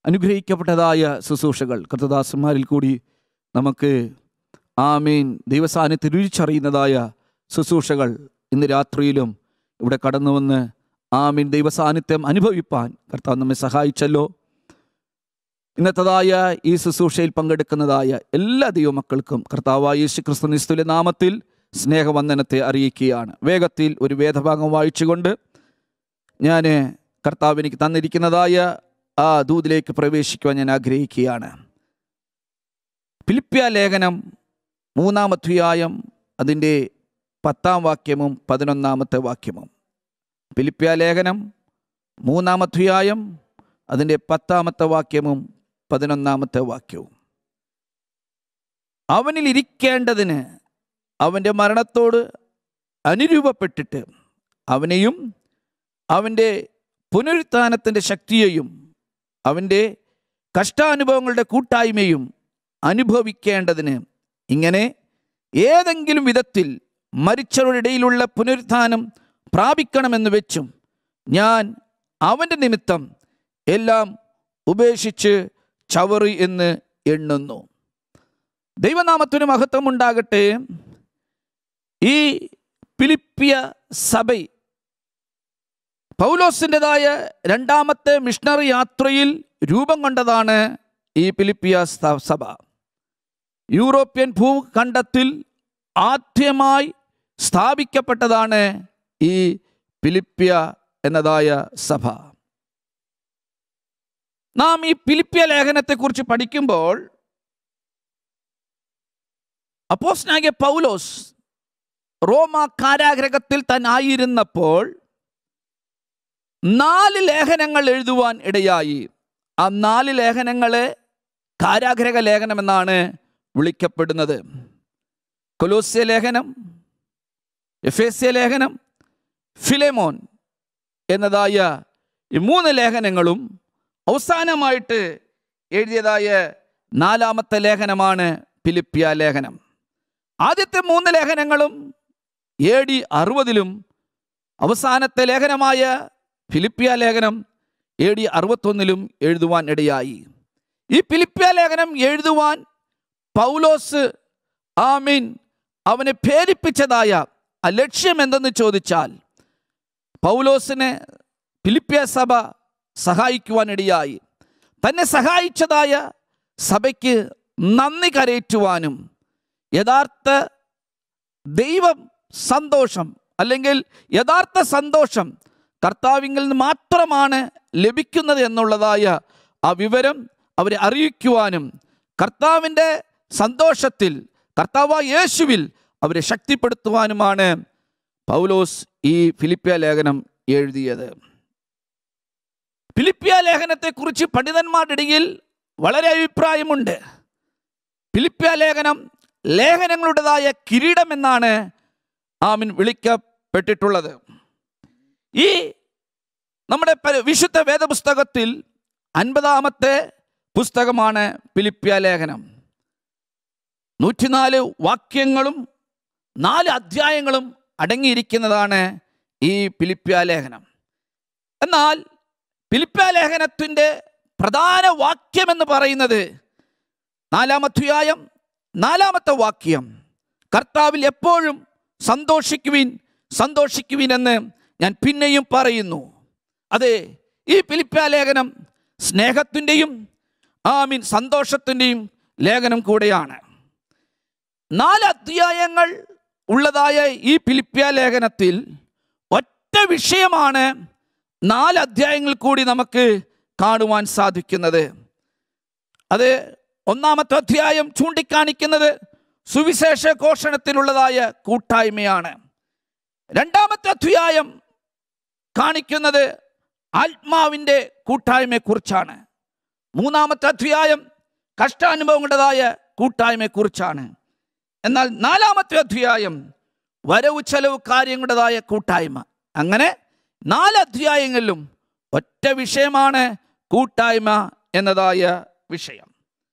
അനുഗ്രഹിക്കപ്പെട്ടതായ ശുശ്രൂഷകൾ കർത്തദാസന്മാരിൽ കൂടി നമുക്ക് ആമീൻ ദൈവസാന്നിധ്യം രുചിച്ചറിയുന്നതായ ശുശ്രൂഷകൾ ഇന്ന് രാത്രിയിലും ഇവിടെ കടന്നു വന്ന് ആമീൻ ദൈവസാന്നിധ്യം അനുഭവിപ്പാൻ കർത്താവ് നമ്മെ സഹായിച്ചല്ലോ ഇന്നത്തതായ ഈ ശുശ്രൂഷയിൽ പങ്കെടുക്കുന്നതായ എല്ലാ ദൈവമക്കൾക്കും കർത്താവായ യേശു ക്രിസ്തു നിസ്തുല നാമത്തിൽ സ്നേഹവന്ദനത്തെ അറിയിക്കുകയാണ് വേഗത്തിൽ ഒരു വേദഭാഗം വായിച്ചുകൊണ്ട് ഞാൻ കർത്താവ് എനിക്ക് തന്നിരിക്കുന്നതായ ആ ദൂതിലേക്ക് പ്രവേശിക്കുവാൻ ഞാൻ ആഗ്രഹിക്കുകയാണ് ഫിലിപ്പ്യ ലേഖനം മൂന്നാം അധ്യായം അതിൻ്റെ പത്താം വാക്യവും പതിനൊന്നാമത്തെ വാക്യവും ഫിലിപ്പ്യ ലേഖനം മൂന്നാം അധ്യായം അതിൻ്റെ പത്താമത്തെ വാക്യവും പതിനൊന്നാമത്തെ വാക്യവും അവനിൽ ഇരിക്കേണ്ടതിന് അവൻ്റെ മരണത്തോട് അനുരൂപപ്പെട്ടിട്ട് അവനെയും അവൻ്റെ പുനരുത്ഥാനത്തിൻ്റെ ശക്തിയെയും അവൻ്റെ കഷ്ടാനുഭവങ്ങളുടെ കൂട്ടായ്മയും അനുഭവിക്കേണ്ടതിന് ഇങ്ങനെ ഏതെങ്കിലും വിധത്തിൽ മരിച്ചവരുടെ ഇടയിലുള്ള പുനരുത്ഥാനം പ്രാപിക്കണമെന്ന് വെച്ചും ഞാൻ അവൻ്റെ നിമിത്തം എല്ലാം ഉപേക്ഷിച്ച് ചവറി എന്ന് എണ്ണുന്നു ദൈവനാമത്തിന് മഹത്വം ഉണ്ടാകട്ടെ ഈ ഫിലിപ്പിയ സഭ പൗലോസിൻ്റെതായ രണ്ടാമത്തെ മിഷണറി യാത്രയിൽ രൂപം കൊണ്ടതാണ് ഈ ഫിലിപ്പിയ സ- സഭ യൂറോപ്യൻ ഭൂഖണ്ഡത്തിൽ ആദ്യമായി സ്ഥാപിക്കപ്പെട്ടതാണ് ഈ ഫിലിപ്പിയ എന്നതായ സഭ നാം ഈ ഫിലിപ്പിയ ലേഖനത്തെക്കുറിച്ച് പഠിക്കുമ്പോൾ അപ്പോസ്നാകിയ പൗലോസ് റോമ കാരാഗ്രഹത്തിൽ താൻ ആയിരുന്നപ്പോൾ നാല് ലേഖനങ്ങൾ എഴുതുവാൻ ഇടയായി ആ നാല് ലേഖനങ്ങളെ കാരാഗ്രഹ ലേഖനം എന്നാണ് വിളിക്കപ്പെടുന്നത് കൊലോസ്യ ലേഖനം എഫേസ്യ ലേഖനം ഫിലേമോൻ എന്നതായ ഈ മൂന്ന് ലേഖനങ്ങളും അവസാനമായിട്ട് എഴുതിയതായ നാലാമത്തെ ലേഖനമാണ് ഫിലിപ്പിയ ലേഖനം ആദ്യത്തെ മൂന്ന് ലേഖനങ്ങളും എ ഡി അറുപതിലും അവസാനത്തെ ലേഖനമായ ഫിലിപ്പിയ ലേഖനം എ ഡി അറുപത്തൊന്നിലും എഴുതുവാൻ ഇടയായി ഈ ഫിലിപ്പിയ ലേഖനം എഴുതുവാൻ പൗലോസ് ആമീൻ അവനെ പ്രേരിപ്പിച്ചതായ ആ ലക്ഷ്യം എന്തെന്ന് ചോദിച്ചാൽ പൗലോസിനെ ഫിലിപ്പിയ സഭ സഹായിക്കുവാനിടയായി തന്നെ സഹായിച്ചതായ സഭയ്ക്ക് നന്ദി കരയറ്റുവാനും യഥാർത്ഥ ദൈവം സന്തോഷം അല്ലെങ്കിൽ യഥാർത്ഥ സന്തോഷം കർത്താവിങ്കിൽ നിന്ന് മാത്രമാണ് ലഭിക്കുന്നത് എന്നുള്ളതായ ആ വിവരം അവരെ അറിയിക്കുവാനും കർത്താവിൻ്റെ സന്തോഷത്തിൽ കർത്താവായ യേശുവിൽ അവരെ ശക്തിപ്പെടുത്തുവാനുമാണ് പൗലോസ് ഈ ഫിലിപ്പിയ ലേഖനം എഴുതിയത് ഫിലിപ്പിയ ലേഖനത്തെക്കുറിച്ച് പണ്ഡിതന്മാരുടെ ഇടയിൽ വളരെ അഭിപ്രായമുണ്ട് ഫിലിപ്പിയ ലേഖനം ലേഖനങ്ങളുടേതായ കിരീടം എന്നാണ് ആമിൻ വിളിക്കപ്പെട്ടിട്ടുള്ളത് ഈ നമ്മുടെ പ- വിശുദ്ധ വേദപുസ്തകത്തിൽ അൻപതാമത്തെ പുസ്തകമാണ് ഫിലിപ്പിയ ലേഖനം നൂറ്റിനാല് വാക്യങ്ങളും നാല് അധ്യായങ്ങളും അടങ്ങിയിരിക്കുന്നതാണ് ഈ ഫിലിപ്പിയ ലേഖനം എന്നാൽ ഫിലിപ്പിയ ലേഖനത്തിൻ്റെ പ്രധാന വാക്യമെന്ന് പറയുന്നത് നാലാം അധ്യായം നാലാമത്തെ വാക്യം കർത്താവിൽ എപ്പോഴും സന്തോഷിക്കുവിൻ സന്തോഷിക്കുവിൻ എന്ന് ഞാൻ പിന്നെയും പറയുന്നു അതെ ഈ ഫിലിപ്പിയ ലേഖനം സ്നേഹത്തിൻ്റെയും ആമീൻ സന്തോഷത്തിൻ്റെയും ലേഖനം കൂടെയാണ് നാല് അധ്യായങ്ങൾ ഉള്ളതായ ഈ ഫിലിപ്പിയ ലേഖനത്തിൽ ഒറ്റ വിഷയമാണ് നാല് അധ്യായങ്ങൾ കൂടി നമുക്ക് കാണുവാൻ സാധിക്കുന്നത് അത് ഒന്നാമത്തെ അധ്യായം ചൂണ്ടിക്കാണിക്കുന്നത് സുവിശേഷ ഘോഷണത്തിലുള്ളതായ കൂട്ടായ്മയാണ് രണ്ടാമത്തെ അധ്യായം കാണിക്കുന്നത് ആത്മാവിൻ്റെ കൂട്ടായ്മയെക്കുറിച്ചാണ് മൂന്നാമത്തെ അധ്യായം കഷ്ടാനുഭവങ്ങളുടേതായ കൂട്ടായ്മയെക്കുറിച്ചാണ് എന്നാൽ നാലാമത്തെ അധ്യായം വരവ് ചെലവ് കാര്യങ്ങളുടേതായ കൂട്ടായ്മ അങ്ങനെ നാല് അധ്യായങ്ങളിലും ഒറ്റ വിഷയമാണ് കൂട്ടായ്മ എന്നതായ വിഷയം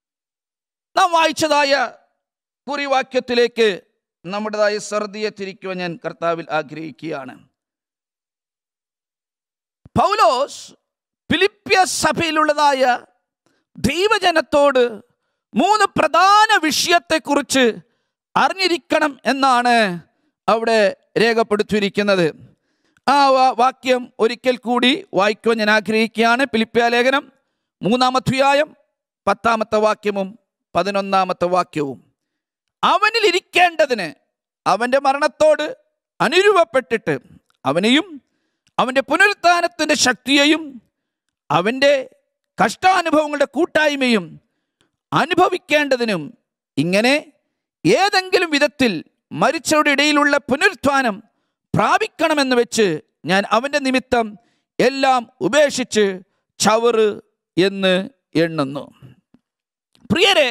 നാം വായിച്ചതായ കുറിവാക്യത്തിലേക്ക് നമ്മുടേതായ ശ്രദ്ധയെ തിരിക്കുവാൻ ഞാൻ കർത്താവിൽ ആഗ്രഹിക്കുകയാണ് പൗലോസ് ഫിലിപ്പിയ സഭയിലുള്ളതായ ദൈവജനത്തോട് മൂന്ന് പ്രധാന വിഷയത്തെക്കുറിച്ച് അറിഞ്ഞിരിക്കണം എന്നാണ് അവിടെ രേഖപ്പെടുത്തിയിരിക്കുന്നത് ആ വാ- വാക്യം ഒരിക്കൽ കൂടി വായിക്കുവാൻ ഞാൻ ആഗ്രഹിക്കുകയാണ് പിലിപ്പിയ ലേഖനം മൂന്നാമധ്യായം പത്താമത്തെ വാക്യവും പതിനൊന്നാമത്തെ വാക്യവും അവനിൽ ഇരിക്കേണ്ടതിന് അവൻ്റെ മരണത്തോട് അനുരൂപപ്പെട്ടിട്ട് അവനെയും അവൻ്റെ പുനരുത്ഥാനത്തിൻ്റെ ശക്തിയെയും അവൻ്റെ കഷ്ടാനുഭവങ്ങളുടെ കൂട്ടായ്മയും അനുഭവിക്കേണ്ടതിനും ഇങ്ങനെ ഏതെങ്കിലും വിധത്തിൽ മരിച്ചവരുടെ ഇടയിലുള്ള പുനരുത്ഥാനം പ്രാപിക്കണമെന്ന് വെച്ച് ഞാൻ അവൻ്റെ നിമിത്തം എല്ലാം ഉപേക്ഷിച്ച് ചവറ് എന്ന് എണ്ണുന്നു പ്രിയരെ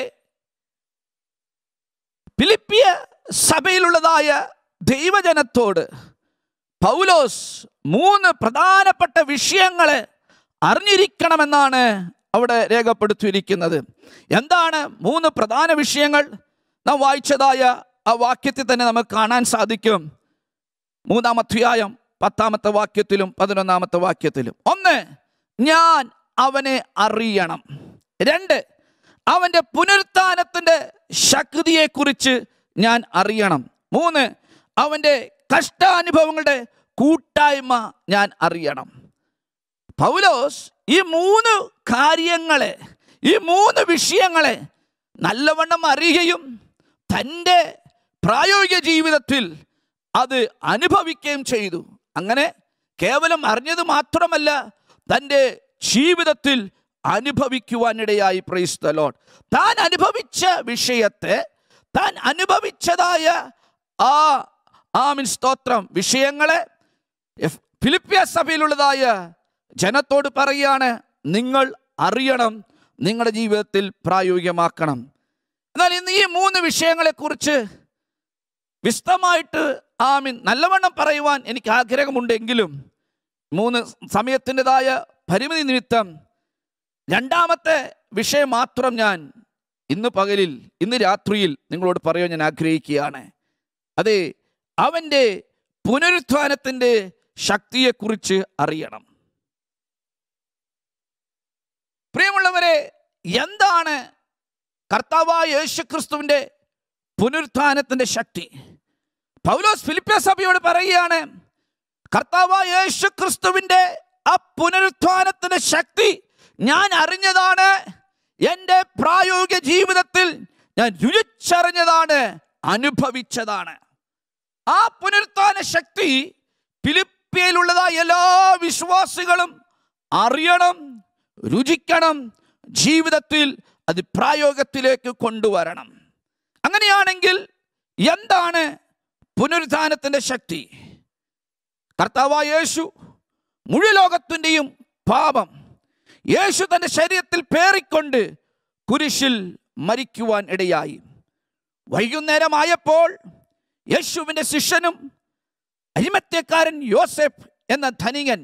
ഫിലിപ്പിയ സഭയിലുള്ളതായ ദൈവജനത്തോട് പൗലോസ് മൂന്ന് പ്രധാനപ്പെട്ട വിഷയങ്ങളെ അറിഞ്ഞിരിക്കണമെന്നാണ് അവിടെ രേഖപ്പെടുത്തിയിരിക്കുന്നത് എന്താണ് മൂന്ന് പ്രധാന വിഷയങ്ങൾ നാം വായിച്ചതായ ആ വാക്യത്തിൽ തന്നെ നമുക്ക് കാണാൻ സാധിക്കും മൂന്നാം അധ്യായം പത്താമത്തെ വാക്യത്തിലും പതിനൊന്നാമത്തെ വാക്യത്തിലും ഒന്ന് ഞാൻ അവനെ അറിയണം രണ്ട് അവൻ്റെ പുനരുത്ഥാനത്തിൻ്റെ ശക്തിയെക്കുറിച്ച് ഞാൻ അറിയണം മൂന്ന് അവൻ്റെ കഷ്ടാനുഭവങ്ങളുടെ കൂട്ടായ്മ ഞാൻ അറിയണം പൗലോസ് ഈ മൂന്ന് കാര്യങ്ങളെ ഈ മൂന്ന് വിഷയങ്ങളെ നല്ലവണ്ണം അറിയുകയും തൻ്റെ പ്രായോഗിക ജീവിതത്തിൽ അത് അനുഭവിക്കുകയും ചെയ്തു അങ്ങനെ കേവലം അറിഞ്ഞത് മാത്രമല്ല തൻ്റെ ജീവിതത്തിൽ അനുഭവിക്കുവാനിടയായി പ്രൈസ് ദ ലോഡ് താൻ അനുഭവിച്ച വിഷയത്തെ താൻ അനുഭവിച്ചതായ ആ ആമിൻ സ്തോത്രം വിഷയങ്ങളെ എഫ്- ഫിലിപ്പിയ സഭയിലുള്ളതായ ജനത്തോട് പറയാണ് നിങ്ങൾ അറിയണം നിങ്ങളുടെ ജീവിതത്തിൽ പ്രായോഗികമാക്കണം എന്നാൽ ഇന്ന് ഈ മൂന്ന് വിഷയങ്ങളെക്കുറിച്ച് വിശദമായിട്ട് ആമിൻ നല്ലവണ്ണം പറയുവാൻ എനിക്ക് ആഗ്രഹമുണ്ടെങ്കിലും മൂന്ന് സമയത്തിൻ്റെതായ പരിമിതി നിമിത്തം രണ്ടാമത്തെ വിഷയം മാത്രം ഞാൻ ഇന്ന് പകലിൽ ഇന്ന് രാത്രിയിൽ നിങ്ങളോട് പറയാൻ ഞാൻ ആഗ്രഹിക്കുകയാണ് അതെ അവൻ്റെ പുനരുത്ഥാനത്തിൻ്റെ ശക്തിയെക്കുറിച്ച് അറിയണം പ്രിയമുള്ളവരെ എന്താണ് കർത്താവായ യേശുക്രിസ്തുവിൻ്റെ പുനരുത്ഥാനത്തിൻ്റെ ശക്തി പൗലോസ് ഫിലിപ്പിയ സഭയോട് പറയുകയാണ് കർത്താവായ യേശുക്രിസ്തുവിൻ്റെ ആ പുനരുത്ഥാനത്തിൻ്റെ ശക്തി ഞാൻ അറിഞ്ഞതാണ് എൻ്റെ പ്രായോഗിക ജീവിതത്തിൽ ഞാൻ രുചിച്ചറിഞ്ഞതാണ് അനുഭവിച്ചതാണ് ആ പുനരുത്ഥാന ശക്തി ഫിലിപ്പിയയിലുള്ളതായ എല്ലാ വിശ്വാസികളും അറിയണം രുചിക്കണം ജീവിതത്തിൽ അത് പ്രായോഗത്തിലേക്ക് കൊണ്ടുവരണം അങ്ങനെയാണെങ്കിൽ എന്താണ് പുനരുത്ഥാനത്തിൻ്റെ ശക്തി കർത്താവായ യേശു മുഴു ലോകത്തിൻ്റെയും പാപം യേശു തൻ്റെ ശരീരത്തിൽ പേറിക്കൊണ്ട് കുരിശിൽ മരിക്കുവാൻ ഇടയായി വൈകുന്നേരമായപ്പോൾ യേശുവിൻ്റെ ശിഷ്യനും അരിമത്യക്കാരൻ യോസെഫ് എന്ന ധനികൻ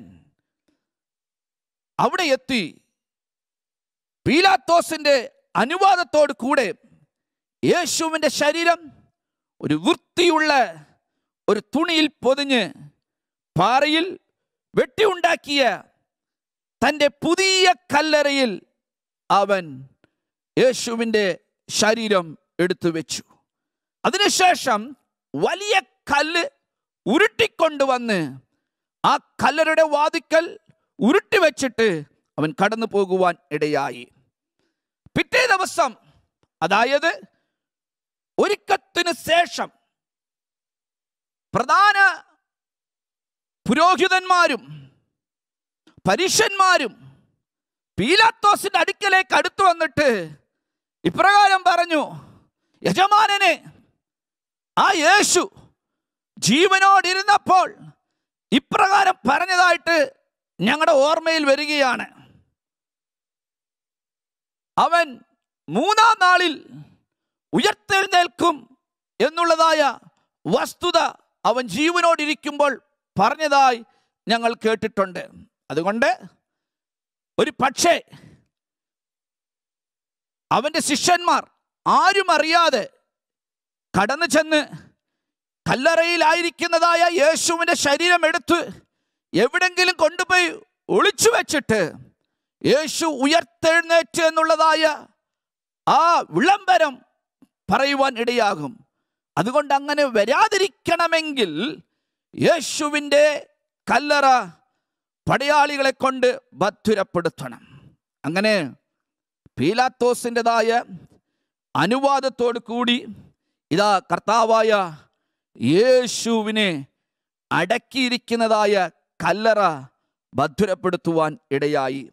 അവിടെ എത്തി പീലാത്തോസിന്റെ അനുവാദത്തോട് കൂടെ യേശുവിൻ്റെ ശരീരം ഒരു വൃത്തിയുള്ള ഒരു തുണിയിൽ പൊതിഞ്ഞ് പാറയിൽ വെട്ടിയുണ്ടാക്കിയ തൻ്റെ പുതിയ കല്ലറയിൽ അവൻ യേശുവിൻ്റെ ശരീരം എടുത്തു വെച്ചു അതിനുശേഷം വലിയ കല്ല് ഉരുട്ടിക്കൊണ്ടുവന്ന് ആ കല്ലറയുടെ വാതിക്കൽ ഉരുട്ടി വെച്ചിട്ട് അവൻ കടന്നു പോകുവാൻ ഇടയായി പിറ്റേ ദിവസം അതായത് ഒരുക്കത്തിന് ശേഷം പ്രധാന പുരോഹിതന്മാരും പരീക്ഷന്മാരും പീലാത്തോസിന്റെ അടുക്കലേക്ക് അടുത്തു വന്നിട്ട് ഇപ്രകാരം പറഞ്ഞു യജമാനനെ ആ യേശു ജീവനോടിരുന്നപ്പോൾ ഇപ്രകാരം പറഞ്ഞതായിട്ട് ഞങ്ങളുടെ ഓർമ്മയിൽ വരികയാണ് അവൻ മൂന്നാം നാളിൽ ഉയർത്തെഴുന്നേൽക്കും എന്നുള്ളതായ വസ്തുത അവൻ ജീവനോടിരിക്കുമ്പോൾ പറഞ്ഞതായി ഞങ്ങൾ കേട്ടിട്ടുണ്ട് അതുകൊണ്ട് ഒരു പക്ഷേ അവൻ്റെ ശിഷ്യന്മാർ ആരും അറിയാതെ കടന്നു ചെന്ന് കല്ലറയിലായിരിക്കുന്നതായ യേശുവിൻ്റെ ശരീരം എടുത്ത് എവിടെങ്കിലും കൊണ്ടുപോയി ഒളിച്ചു വെച്ചിട്ട് യേശു ഉയർത്തെഴുന്നേറ്റ് എന്നുള്ളതായ ആ വിളംബരം പറയുവാൻ ഇടയാകും അതുകൊണ്ട് അങ്ങനെ വരാതിരിക്കണമെങ്കിൽ യേശുവിൻ്റെ കല്ലറ പടയാളികളെ കൊണ്ട് ഭദ്രപ്പെടുത്തണം അങ്ങനെ പീലാത്തോസിൻ്റെതായ അനുവാദത്തോടു കൂടി ഇതാ കർത്താവായ യേശുവിനെ അടക്കിയിരിക്കുന്നതായ കല്ലറ ഭദ്രപ്പെടുത്തുവാൻ ഇടയായി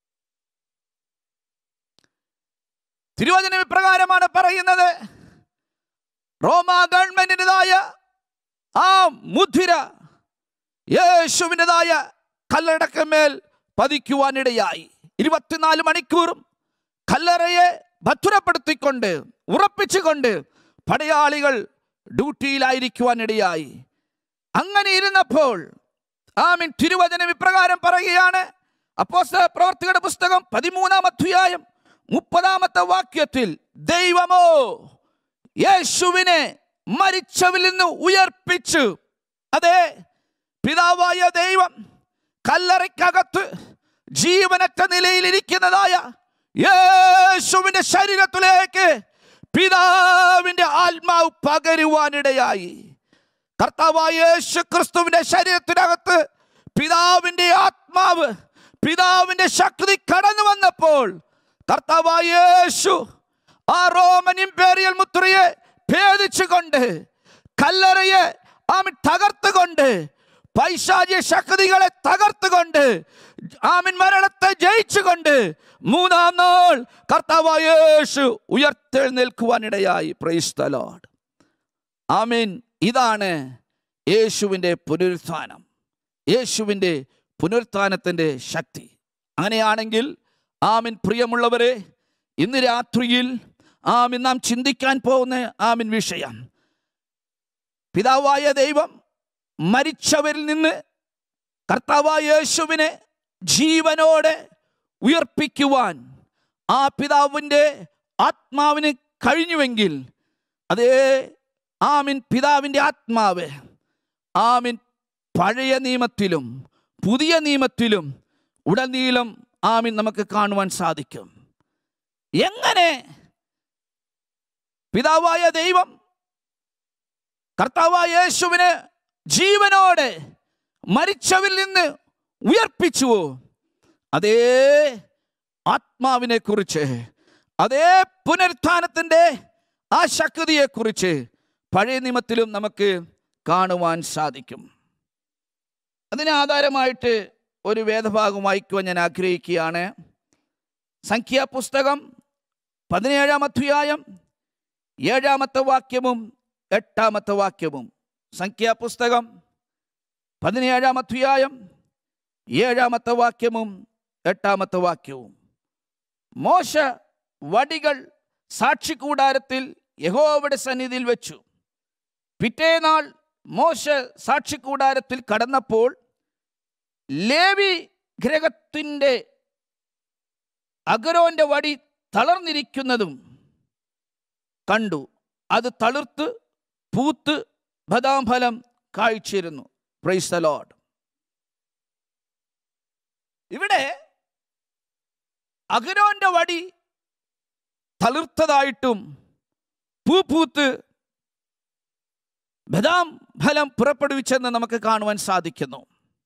തിരുവചനം ഇപ്രകാരമാണ് പറയുന്നത് റോമ ഗവൺമെന്റിൻ്റെതായ ആ മുദ്ര യേശുവിൻ്റെതായ കല്ലടക്കമേൽ പതിക്കുവാനിടയായി ഇരുപത്തിനാല് മണിക്കൂറും കല്ലറയെ ഭദ്രപ്പെടുത്തിക്കൊണ്ട് ഉറപ്പിച്ചുകൊണ്ട് പടയാളികൾ ഡ്യൂട്ടിയിലായിരിക്കുവാനിടയായി അങ്ങനെ ഇരുന്നപ്പോൾ ആമിൻ തിരുവചനം ഇപ്രകാരം പറയുകയാണ് അപ്പോസ്തല പ്രവർത്തികളുടെ പുസ്തകം പതിമൂന്നാം അധ്യായം മുപ്പതാമത്തെ വാക്യത്തിൽ ദൈവമോ യേശുവിനെ മരിച്ചവരിൽ നിന്ന് ഉയർപ്പിച്ചു അതെ പിതാവായ ദൈവം കല്ലറയ്ക്കകത്ത് ജീവനറ്റ നിലയിലിരിക്കുന്നതായ യേശുവിന്റെ ശരീരത്തിലേക്ക് പിതാവിന്റെ ആത്മാവ് പകരുവാനിടയായി കർത്താവായ യേശു ക്രിസ്തുവിന്റെ ശരീരത്തിനകത്ത് പിതാവിന്റെ ആത്മാവ് പിതാവിന്റെ ശക്തി കടന്നു വന്നപ്പോൾ കർത്താവായ യേശു ആ റോമൻ ഇംപേറിയൽ മുദ്രയെ ഭേദിച്ചുകൊണ്ട് കല്ലറയെ ആമിൻ തകർത്തുകൊണ്ട് പൈശാചിക ശക്തികളെ തകർത്തുകൊണ്ട് ആമിൻ മരണത്തെ ജയിച്ചുകൊണ്ട് മൂന്നാം നാൾ കർത്താവായ യേശു ഉയർത്തെഴുന്നേൽക്കുവാനിടയായി പ്രൈസ് ദ ലോർഡ് ആമീൻ ഇതാണ് യേശുവിൻ്റെ പുനരുത്ഥാനം യേശുവിൻ്റെ പുനരുത്ഥാനത്തിൻ്റെ ശക്തി അങ്ങനെയാണെങ്കിൽ ആമിൻ പ്രിയമുള്ളവരെ ഇന്ന് രാത്രിയിൽ ആമിൻ നാം ചിന്തിക്കാൻ പോകുന്ന ആമിൻ വിഷയം പിതാവായ ദൈവം മരിച്ചവരിൽ നിന്ന് കർത്താവായ യേശുവിനെ ജീവനോടെ ഉയർപ്പിക്കുവാൻ ആ പിതാവിൻ്റെ ആത്മാവിന് കഴിഞ്ഞുവെങ്കിൽ അതേ ആമിൻ പിതാവിൻ്റെ ആത്മാവ് ആമിൻ പഴയ നിയമത്തിലും പുതിയ നിയമത്തിലും ഉടനീളം ആമിൻ നമുക്ക് കാണുവാൻ സാധിക്കും എങ്ങനെ പിതാവായ ദൈവം കർത്താവായ യേശുവിനെ ജീവനോടെ മരിച്ചവരിൽ നിന്ന് ഉയർപ്പിച്ചുവോ അതേ ആത്മാവിനെ കുറിച്ച് അതേ പുനരുത്ഥാനത്തിൻ്റെ ആ ശക്തിയെക്കുറിച്ച് പഴയ നിയമത്തിലും നമുക്ക് കാണുവാൻ സാധിക്കും അതിന് ആധാരമായിട്ട് ഒരു വേദഭാഗം വായിക്കുവാൻ ഞാൻ ആഗ്രഹിക്കുകയാണ് സംഖ്യാപുസ്തകം പതിനേഴാം അധ്യായം ഏഴാമത്തെ വാക്യവും എട്ടാമത്തെ വാക്യവും സംഖ്യാപുസ്തകം പതിനേഴാം അധ്യായം ഏഴാമത്തെ വാക്യവും എട്ടാമത്തെ വാക്യവും മോശ വടികൾ സാക്ഷിക്കൂടാരത്തിൽ യഹോവയുടെ സന്നിധിയിൽ വെച്ചു പിറ്റേനാൾ മോശ സാക്ഷിക്കൂടാരത്തിൽ കടന്നപ്പോൾ ലേവി ഗ്രഹത്തിൻ്റെ അഗരോന്റെ വടി തളർന്നിരിക്കുന്നതും കണ്ടു അത് തളിർത്ത് പൂത്ത് ബദാംഫലം കാഴ്ചയിരുന്നു പ്രൈസ് ദ ലോഡ് ഇവിടെ അഗരോന്റെ വടി തളിർത്തതായിട്ടും പൂ പൂത്ത് ബദാം ഫലം പുറപ്പെടുവിച്ചെന്ന് നമുക്ക് കാണുവാൻ സാധിക്കുന്നു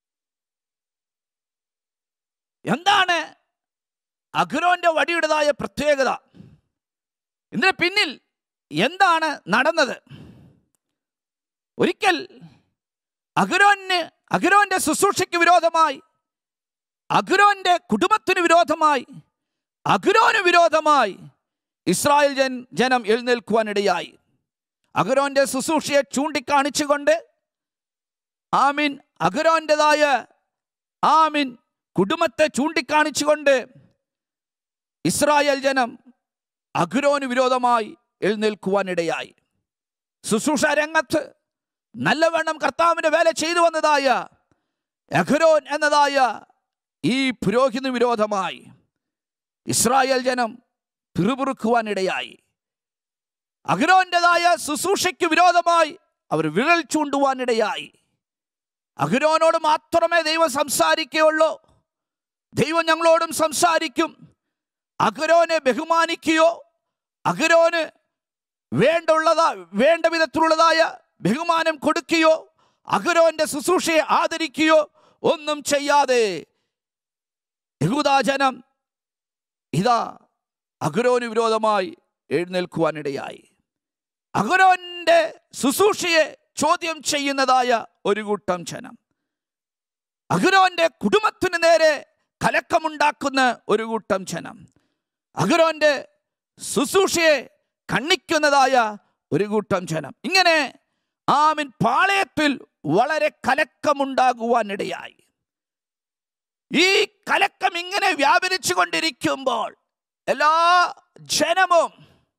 എന്താണ് അഗരോന്റെ വടിയുടേതായ പ്രത്യേകത ഇതിന് പിന്നിൽ എന്താണ് നടന്നത് ഒരിക്കൽ അഗരോന് അഗരോന്റെ ശുശ്രൂഷയ്ക്ക് വിരോധമായി അഗരോന്റെ കുടുംബത്തിന് വിരോധമായി അഗരോന് വിരോധമായി ഇസ്രായേൽ ജൻ ജനം എഴുന്നേൽക്കുവാനിടയായി അഗരോന്റെ ശുശ്രൂഷയെ ചൂണ്ടിക്കാണിച്ചുകൊണ്ട് ആമിൻ അഗരോൻ്റെതായ ആമിൻ കുടുംബത്തെ ചൂണ്ടിക്കാണിച്ചുകൊണ്ട് ഇസ്രായേൽ ജനം അഗുരോന് വിരോധമായി എഴുന്നേൽക്കുവാനിടയായി ശുശ്രൂഷ രംഗത്ത് നല്ലവണ്ണം കർത്താവിൻ്റെ വേല ചെയ്തു വന്നതായ അഖരോൻ എന്നതായ ഈ പുരോഹിത വിരോധമായി ഇസ്രായേൽ ജനം പിറുപിറുക്കുവാനിടയായി അഖരോൻ്റെതായ ശുശ്രൂഷയ്ക്ക് വിരോധമായി അവർ വിരൽ ചൂണ്ടുവാനിടയായി അഖരോനോട് മാത്രമേ ദൈവം സംസാരിക്കുകയുള്ളൂ ദൈവം ഞങ്ങളോടും സംസാരിക്കും അഗരോനെ ബഹുമാനിക്കുകയോ അഗരോന് വേണ്ടുള്ളതാ വേണ്ട വിധത്തിലുള്ളതായ ബഹുമാനം കൊടുക്കുകയോ അഗരോന്റെ ശുശ്രൂഷയെ ആദരിക്കുകയോ ഒന്നും ചെയ്യാതെ യഹൂദാജനം ഇതാ അഗരോന് വിരോധമായി എഴുന്നേൽക്കുവാനിടയായി അഗരോന്റെ ശുശ്രൂഷയെ ചോദ്യം ചെയ്യുന്നതായ ഒരു കൂട്ടം ജനം അഗരോന്റെ കുടുംബത്തിന് നേരെ കലക്കമുണ്ടാക്കുന്ന ഒരു കൂട്ടം ജനം അഗരോന്റെ ശുശ്രൂഷയെ കണ്ണിക്കുന്നതായ ഒരു കൂട്ടം ജനം ഇങ്ങനെ ആമിൻ പാളയത്തിൽ വളരെ കലക്കമുണ്ടാകുവാനിടയായി ഈ കലക്കം ഇങ്ങനെ വ്യാപരിച്ചു കൊണ്ടിരിക്കുമ്പോൾ എല്ലാ ജനവും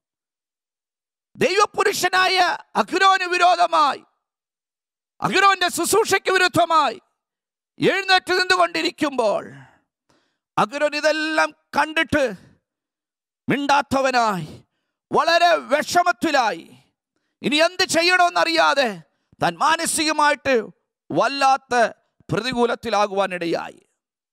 ദൈവപുരുഷനായ അഖിരോന് വിരോധമായി അഖിരോന്റെ ശുശ്രൂഷയ്ക്ക് വിരുദ്ധമായി എഴുന്നേറ്റ് നിന്നുകൊണ്ടിരിക്കുമ്പോൾ അഖിരോൻ ഇതെല്ലാം കണ്ടിട്ട് മിണ്ടാത്തവനായി വളരെ വിഷമത്തിലായി ഇനി എന്ത് ചെയ്യണമെന്നറിയാതെ താൻ മാനസികമായിട്ട് വല്ലാത്ത പ്രതികൂലത്തിലാകുവാനിടയായി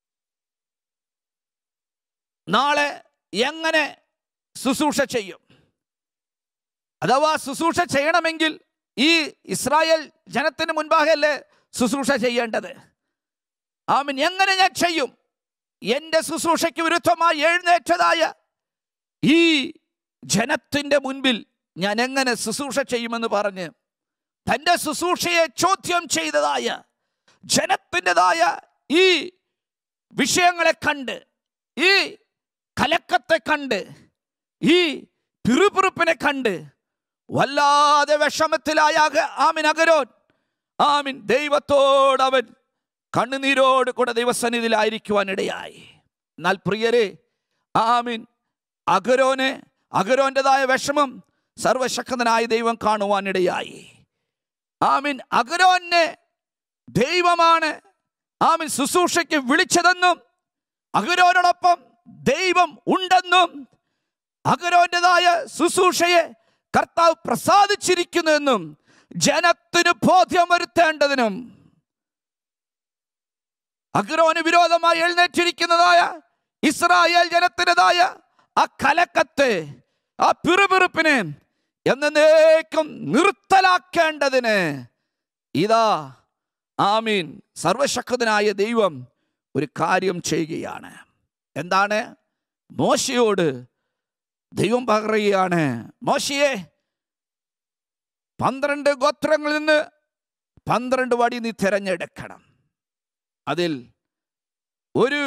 നാളെ എങ്ങനെ ശുശ്രൂഷ ചെയ്യും അഥവാ ശുശ്രൂഷ ചെയ്യണമെങ്കിൽ ഈ ഇസ്രായേൽ ജനത്തിന് മുൻപാകല്ലേ ശുശ്രൂഷ ചെയ്യേണ്ടത് ആമിൻ എങ്ങനെ ഞാൻ ചെയ്യും എൻ്റെ ശുശ്രൂഷയ്ക്ക് വിരുദ്ധമായി എഴുന്നേറ്റതായ ഈ ജനത്തിൻ്റെ മുൻപിൽ ഞാൻ എങ്ങനെ ശുശ്രൂഷ ചെയ്യുമെന്ന് പറഞ്ഞ് തൻ്റെ ശുശ്രൂഷയെ ചോദ്യം ചെയ്തതായ ജനത്തിൻ്റെതായ ഈ വിഷയങ്ങളെ കണ്ട് ഈ കലക്കത്തെ കണ്ട് ഈ പിറുപിറുപ്പിനെ കണ്ട് വല്ലാതെ വിഷമത്തിലായ അക- ആമിൻ അഗരോൻ ആമിൻ ദൈവത്തോട് അവൻ കണ്ണുനീരോട് കൂടെ ദൈവസന്നിധിയിലായിരിക്കുവാനിടയായി എന്നാൽ പ്രിയരെ ആമിൻ അഗരോനെ അഗരോൻ്റെതായ വിഷമം സർവശക്തനായ ദൈവം കാണുവാനിടയായി ആമിൻ അഗരോനെ ദൈവമാണ് ആമിൻ ശുശ്രൂഷയ്ക്ക് വിളിച്ചതെന്നും അഗരോനോടൊപ്പം ദൈവം ഉണ്ടെന്നും അഗരോന്റേതായ ശുശ്രൂഷയെ കർത്താവ് പ്രസാദിച്ചിരിക്കുന്നുവെന്നും ജനത്തിന് ബോധ്യം വരുത്തേണ്ടതിനും അഗ്രോന് വിരോധമായി എഴുന്നേറ്റിരിക്കുന്നതായ ഇസ്രായേൽ ജനത്തിൻ്റെതായ ആ കലക്കത്തെ ആ പിറുപിറുപ്പിനെ എന്നേക്കും നിർത്തലാക്കേണ്ടതിന് ഇതാ ആമീൻ സർവശക്തനായ ദൈവം ഒരു കാര്യം ചെയ്യുകയാണ് എന്താണ് മോശയോട് ദൈവം പറയുകയാണ് മോശയെ പന്ത്രണ്ട് ഗോത്രങ്ങളിൽ നിന്ന് പന്ത്രണ്ട് വടി നീ തിരഞ്ഞെടുക്കണം അതിൽ ഒരു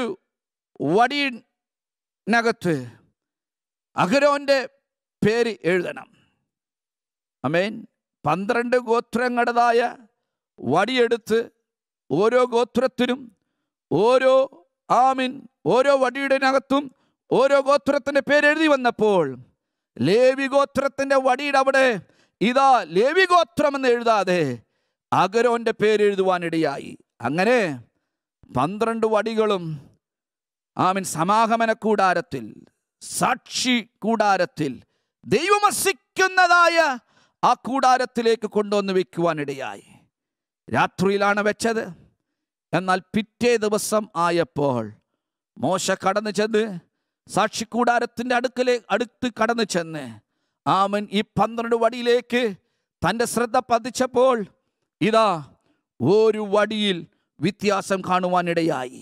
വടിനകത്ത് അഹരോന്റെ പേര് എഴുതണം അമേൻ പന്ത്രണ്ട് ഗോത്രങ്ങളുടേതായ വടിയെടുത്ത് ഓരോ ഗോത്രത്തിനും ഓരോ ആമിൻ ഓരോ വടിയുടെനകത്തും ഓരോ ഗോത്രത്തിന്റെ പേര് എഴുതി വന്നപ്പോൾ ലേവി ഗോത്രത്തിന്റെ വടിയുടെ അവിടെ ഇതാ ലേവി ഗോത്രം എന്ന് എഴുതാതെ അഗരോന്റെ പേര് എഴുതുവാനിടയായി അങ്ങനെ പന്ത്രണ്ട് വടികളും ആമിൻ സമാഗമന കൂടാരത്തിൽ സാക്ഷി കൂടാരത്തിൽ ദൈവമസിക്കുന്നതായ ആ കൂടാരത്തിലേക്ക് കൊണ്ടുവന്ന് വെക്കുവാനിടയായി രാത്രിയിലാണ് വെച്ചത് എന്നാൽ പിറ്റേ ദിവസം ആയപ്പോൾ മോശ കടന്നു ചെന്ന് സാക്ഷിക്കൂടാരത്തിൻ്റെ അടുക്കലെ അടുത്ത് കടന്നു ചെന്ന് ആമൻ ഈ പന്ത്രണ്ട് വടിയിലേക്ക് തൻ്റെ ശ്രദ്ധ പതിച്ചപ്പോൾ ഇതാ ഒരു വടിയിൽ വ്യത്യാസം കാണുവാനിടയായി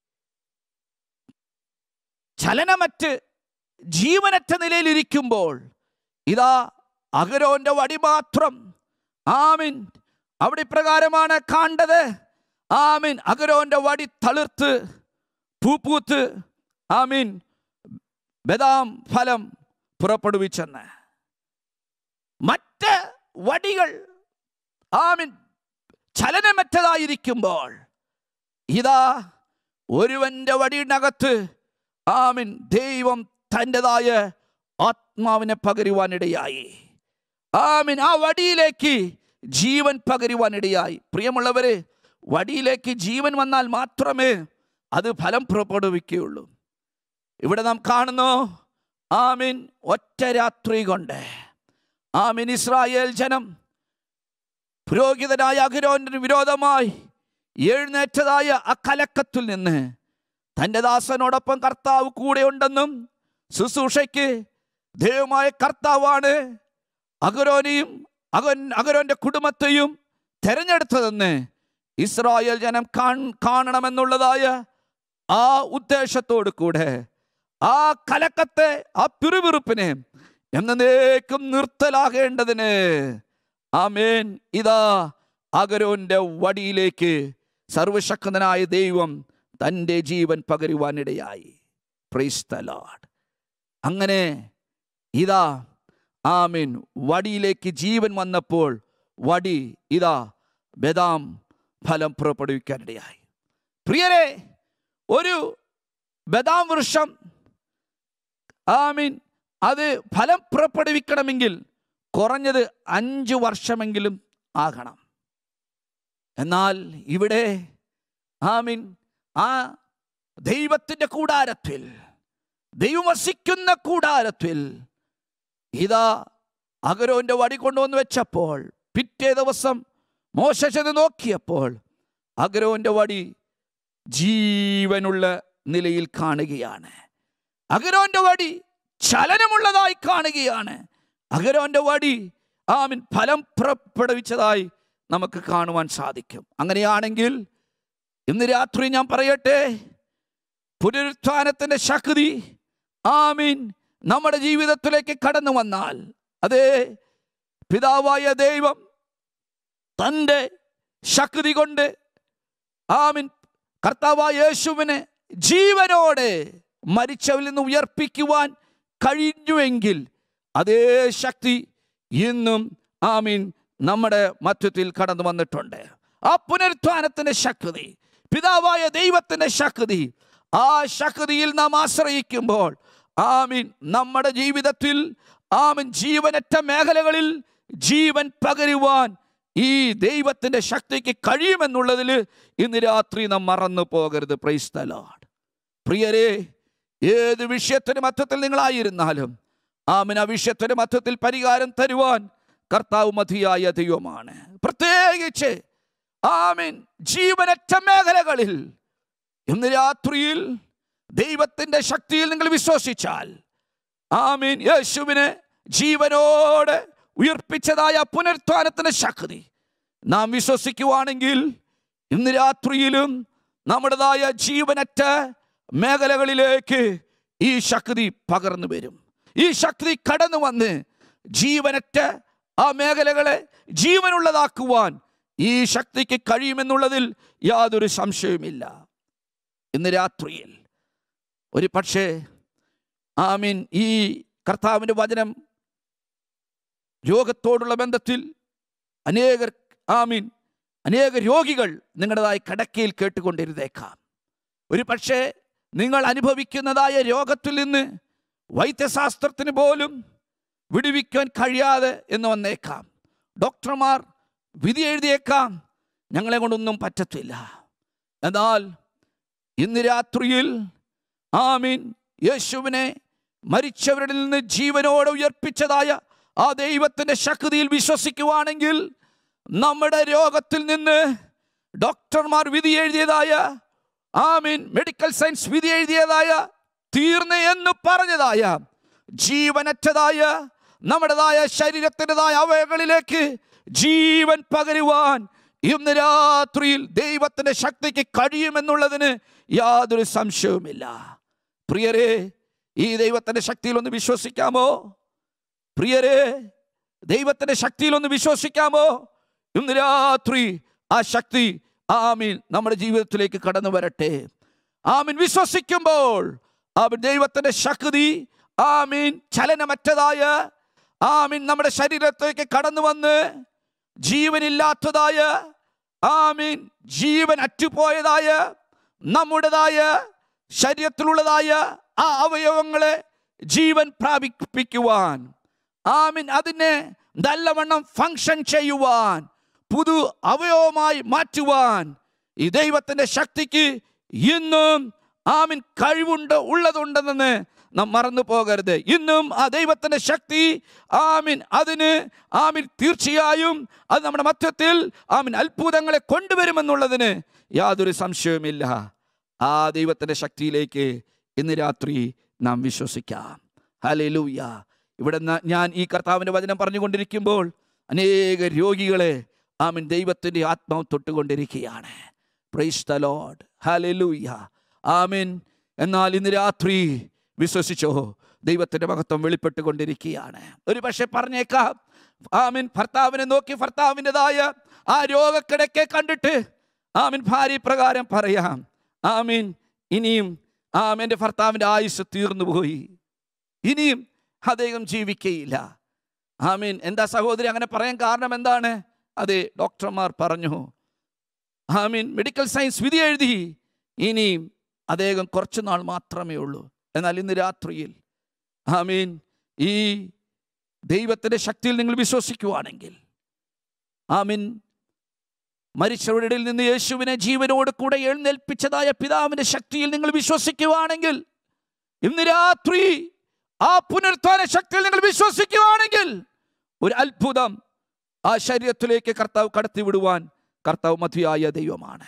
ചലനമറ്റ് ജീവനറ്റ നിലയിലിരിക്കുമ്പോൾ ഇതാ അഗരോന്റെ വടി മാത്രം ആമിൻ അവിടെ ഇപ്രകാരമാണ് കണ്ടത് ആമിൻ അഗരോന്റെ വടി തളിർത്ത് പൂപ്പൂത്ത് ആമിൻ ബദാം ഫലം പുറപ്പെടുവിച്ചെന്ന് മറ്റ് വടികൾ ആമിൻ ചലനമറ്റതായിരിക്കുമ്പോൾ ഇതാ ഒരുവന്റെ വടിയിനകത്ത് ആമിൻ ദൈവം തൻ്റെതായ ആത്മാവിനെ പകരുവാനിടയായി ആമിൻ ആ വടിയിലേക്ക് ജീവൻ പകരുവാനിടയായി പ്രിയമുള്ളവരെ വടിയിലേക്ക് ജീവൻ വന്നാൽ മാത്രമേ അത് ഫലം പുറപ്പെടുവിക്കുകയുള്ളൂ ഇവിടെ നാം കാണുന്നു ആമിൻ ഒറ്റ രാത്രി കൊണ്ട് ആമിൻ ഇസ്രായേൽ ജനം പുരോഹിതനായ അഖിരോന്റെ വിരോധമായി എഴുന്നേറ്റതായ ആ കലക്കത്തിൽ നിന്ന് തൻ്റെ ദാസനോടൊപ്പം കർത്താവ് കൂടെയുണ്ടെന്നും ശുശ്രൂഷയ്ക്ക് ദൈവമായ കർത്താവാണ് അഗരോനെയും അഗൻ അഗരോന്റെ കുടുംബത്തെയും തെരഞ്ഞെടുത്തതെന്ന് ഇസ്രായേൽ ജനം കാൺ- കാണണമെന്നുള്ളതായ ആ ഉദ്ദേശത്തോടു കൂടെ ആ കലക്കത്തെ ആ പിറുപിറുപ്പിനെ എന്നേക്കും നിർത്തലാകേണ്ടതിന് ആമേൻ ഇതാ അഗരോന്റെ വടിയിലേക്ക് സർവശക്തനായ ദൈവം തൻ്റെ ജീവൻ പകരുവാനിടയായി പ്രൈസ് ദ ലോർഡ് അങ്ങനെ ഇതാ ആമീൻ വടിയിലേക്ക് ജീവൻ വന്നപ്പോൾ വടി ഇതാ ബദാം ഫലം പുറപ്പെടുവിക്കാനിടയായി പ്രിയരെ ഒരു ബദാം വൃക്ഷം ആമീൻ അത് ഫലം പുറപ്പെടുവിക്കണമെങ്കിൽ കുറഞ്ഞത് അഞ്ച് വർഷമെങ്കിലും ആകണം എന്നാൽ ഇവിടെ ആമീൻ ആ ദൈവത്തിൻ്റെ കൂടാരത്തിൽ ദൈവം വസിക്കുന്ന കൂടാരത്തിൽ ഇതാ അഗരോന്റെ വടി കൊണ്ടുവന്ന് വെച്ചപ്പോൾ പിറ്റേ ദിവസം മോശ ചെന്ന് നോക്കിയപ്പോൾ അഗരോന്റെ വടി ജീവനുള്ള നിലയിൽ കാണുകയാണ് അഗരോന്റെ വടി ചലനമുള്ളതായി കാണുകയാണ് അഗരോന്റെ വടി ആമിൻ ഫലം പുറപ്പെടുവിച്ചതായി നമുക്ക് കാണുവാൻ സാധിക്കും അങ്ങനെയാണെങ്കിൽ ഇന്ന് രാത്രി ഞാൻ പറയട്ടെ പുനരുത്ഥാനത്തിന്റെ ശക്തി ആമീൻ നമ്മുടെ ജീവിതത്തിലേക്ക് കടന്നു വന്നാൽ അതേ പിതാവായ ദൈവം തൻ്റെ ശക്തി കൊണ്ട് ആമിൻ കർത്താവായ യേശുവിനെ ജീവനോടെ മരിച്ചവരിൽ നിന്ന് ഉയർപ്പിക്കുവാൻ കഴിഞ്ഞുവെങ്കിൽ അതേ ശക്തി ഇന്നും ആമീൻ നമ്മുടെ മധ്യത്തിൽ കടന്നു വന്നിട്ടുണ്ട് ആ പുനരുത്ഥാനത്തിന്റെ ശക്തി പിതാവായ ദൈവത്തിന്റെ ശക്തി ആ ശക്തിയിൽ നാം ആശ്രയിക്കുമ്പോൾ ആമീൻ നമ്മുടെ ജീവിതത്തിൽ ആമീൻ ജീവനറ്റ മേഖലകളിൽ ജീവൻ പകരുവാൻ ഈ ദൈവത്തിന്റെ ശക്തിക്ക് കഴിയുമെന്നുള്ളതിൽ ഇന്ന് രാത്രി നാം മറന്നു പോകരുത് പ്രൈസ് ദ ലോർഡ് പ്രിയരെ ഏത് വിഷയത്തിന് മധ്യത്തിൽ നിങ്ങളായിരുന്നാലും ആമിൻ ആ വിഷയത്തിന് മധ്യത്തിൽ പരിഹാരം തരുവാൻ കർത്താവ് മതിയായ ദൈവമാണ് പ്രത്യേകിച്ച് ആമിൻ ജീവനറ്റ മേഖലകളിൽ ഇന്ന് രാത്രിയിൽ ദൈവത്തിന്റെ ശക്തിയിൽ നിങ്ങൾ വിശ്വസിച്ചാൽ ആമീൻ യേശുവിനെ ജീവനോടെ ഉയർപ്പിച്ചതായ പുനരുത്ഥാനത്തിന്റെ ശക്തി നാം വിശ്വസിക്കുവാണെങ്കിൽ ഇന്ന് രാത്രിയിലും നമ്മുടേതായ ജീവനറ്റ മേഖലകളിലേക്ക് ഈ ശക്തി പകർന്നു വരും ഈ ശക്തി കടന്നു വന്ന് ജീവനറ്റ ആ മേഖലകളെ ജീവനുള്ളതാക്കുവാൻ ഈ ശക്തിക്ക് കഴിയുമെന്നുള്ളതിൽ യാതൊരു സംശയവുമില്ല ഇന്ന് രാത്രിയിൽ ഒരു പക്ഷേ ആമീൻ ഈ കർത്താവിൻ്റെ വചനം രോഗത്തോടുള്ള ബന്ധത്തിൽ അനേകർ ആമീൻ അനേക രോഗികൾ നിങ്ങളുടേതായ കടക്കയിൽ കേട്ടുകൊണ്ടിരുന്നേക്കാം ഒരു പക്ഷേ നിങ്ങൾ അനുഭവിക്കുന്നതായ രോഗത്തിൽ നിന്ന് വൈദ്യശാസ്ത്രത്തിന് പോലും വിടുവിക്കാൻ കഴിയാതെ എന്ന് വന്നേക്കാം ഡോക്ടർമാർ വിധി എഴുതിയേക്കാം ഞങ്ങളെ കൊണ്ടൊന്നും പറ്റത്തില്ല എന്നാൽ ഇന്ന് രാത്രിയിൽ ആമീൻ യേശുവിനെ മരിച്ചവരിൽ നിന്ന് ജീവനോടെ ഉയർപ്പിച്ചതായ ആ ദൈവത്തിന്റെ ശക്തിയിൽ വിശ്വസിക്കുവാണെങ്കിൽ നമ്മുടെ രോഗത്തിൽ നിന്ന് ഡോക്ടർമാർ വിധി എഴുതിയതായ ആമീൻ മെഡിക്കൽ സയൻസ് വിധി എഴുതിയതായ തീർന്ന് എന്ന് പറഞ്ഞതായ ജീവനറ്റതായ നമ്മുടേതായ ശരീരത്തിൻ്റെതായ അവയവങ്ങളിലേക്ക് ജീവൻ പകരുവാൻ ഇന്ന് രാത്രിയിൽ ദൈവത്തിന്റെ ശക്തിക്ക് കഴിയുമെന്നുള്ളതിന് യാതൊരു സംശയവുമില്ല പ്രിയരെ ഈ ദൈവത്തിന്റെ ശക്തിയിൽ ഒന്ന് വിശ്വസിക്കാമോ പ്രിയരെ ദൈവത്തിന്റെ ശക്തിയിൽ ഒന്ന് വിശ്വസിക്കാമോ ഇന്ന് രാത്രി ആ ശക്തി ആമീൻ നമ്മുടെ ജീവിതത്തിലേക്ക് കടന്നു വരട്ടെ ആമീൻ വിശ്വസിക്കുമ്പോൾ ആമീൻ ദൈവത്തിന്റെ ശക്തി ആമീൻ ചലനമറ്റതായ ആമീൻ നമ്മുടെ ശരീരത്തിലേക്ക് കടന്നു വന്ന് ജീവനില്ലാത്തതായ ആമീൻ ജീവൻ അറ്റുപോയതായ നമ്മുടേതായ ശരീരത്തിലുള്ളതായ ആ അവയവങ്ങളെ ജീവൻ പ്രാപിപ്പിക്കുവാൻ ആമീൻ അതിനെ നല്ലവണ്ണം ഫങ്ഷൻ ചെയ്യുവാൻ പുതു അവയവമായി മാറ്റുവാൻ ഈ ദൈവത്തിന്റെ ശക്തിക്ക് ഇന്നും ആമിൻ കഴിവുണ്ട് ഉള്ളതുണ്ടെന്ന് നാം മറന്നു പോകരുത് ഇന്നും ആ ദൈവത്തിന്റെ ശക്തി ആമിൻ അതിന് ആമിൻ തീർച്ചയായും അത് നമ്മുടെ മധ്യത്തിൽ ആമിൻ അത്ഭുതങ്ങളെ കൊണ്ടുവരുമെന്നുള്ളതിന് യാതൊരു സംശയവുമില്ല ആ ദൈവത്തിൻ്റെ ശക്തിയിലേക്ക് ഇന്ന് രാത്രി നാം വിശ്വസിക്കാം ഹലൂയ ഇവിടെ ന- ഞാൻ ഈ കർത്താവിൻ്റെ വചനം പറഞ്ഞുകൊണ്ടിരിക്കുമ്പോൾ അനേക രോഗികളെ ആമൻ ദൈവത്തിൻ്റെ ആത്മാവ് തൊട്ടുകൊണ്ടിരിക്കുകയാണ് പ്രൈസ് ദ ലോഡ് ഹലൂയ ആമൻ എന്നാൽ ഇന്ന് രാത്രി വിശ്വസിച്ചോ ദൈവത്തിൻ്റെ മഹത്വം വെളിപ്പെട്ടുകൊണ്ടിരിക്കുകയാണ് ഒരു പക്ഷെ പറഞ്ഞേക്കാം ആമിൻ ഭർത്താവിനെ നോക്കി ഭർത്താവിൻ്റെതായ ആ രോഗക്കിടക്കെ കണ്ടിട്ട് ആമിൻ ഭാര്യ പ്രകാരം പറയാം ആമീൻ ഇനിയും ആം എൻ്റെ ഭർത്താവിൻ്റെ ആയുസ് തീർന്നു പോയി ഇനിയും അദ്ദേഹം ജീവിക്കയില്ല ആമീൻ എന്താ സഹോദരി അങ്ങനെ പറയാൻ കാരണം എന്താണ് അതെ ഡോക്ടർമാർ പറഞ്ഞു ആമീൻ മെഡിക്കൽ സയൻസ് വിധി എഴുതി ഇനിയും അദ്ദേഹം കുറച്ചു നാൾ മാത്രമേ ഉള്ളൂ എന്നാൽ ഇന്ന് രാത്രിയിൽ ആമീൻ ഈ ദൈവത്തിൻ്റെ ശക്തിയിൽ നിങ്ങൾ വിശ്വസിക്കുവാണെങ്കിൽ ആമീൻ മരിച്ചവരുടെ ഇടയിൽ നിന്ന് യേശുവിനെ ജീവനോട് കൂടെ എഴുന്നേൽപ്പിച്ചതായ പിതാവിന്റെ ശക്തിയിൽ നിങ്ങൾ വിശ്വസിക്കുവാണെങ്കിൽ ഇന്ന് രാത്രി ആ പുനരുത്ഥാന ശക്തിയിൽ നിങ്ങൾ വിശ്വസിക്കുവാണെങ്കിൽ ഒരു അത്ഭുതം ആ ശരീരത്തിലേക്ക് കർത്താവ് കടത്തിവിടുവാൻ കർത്താവ് മതിയായ ദൈവമാണ്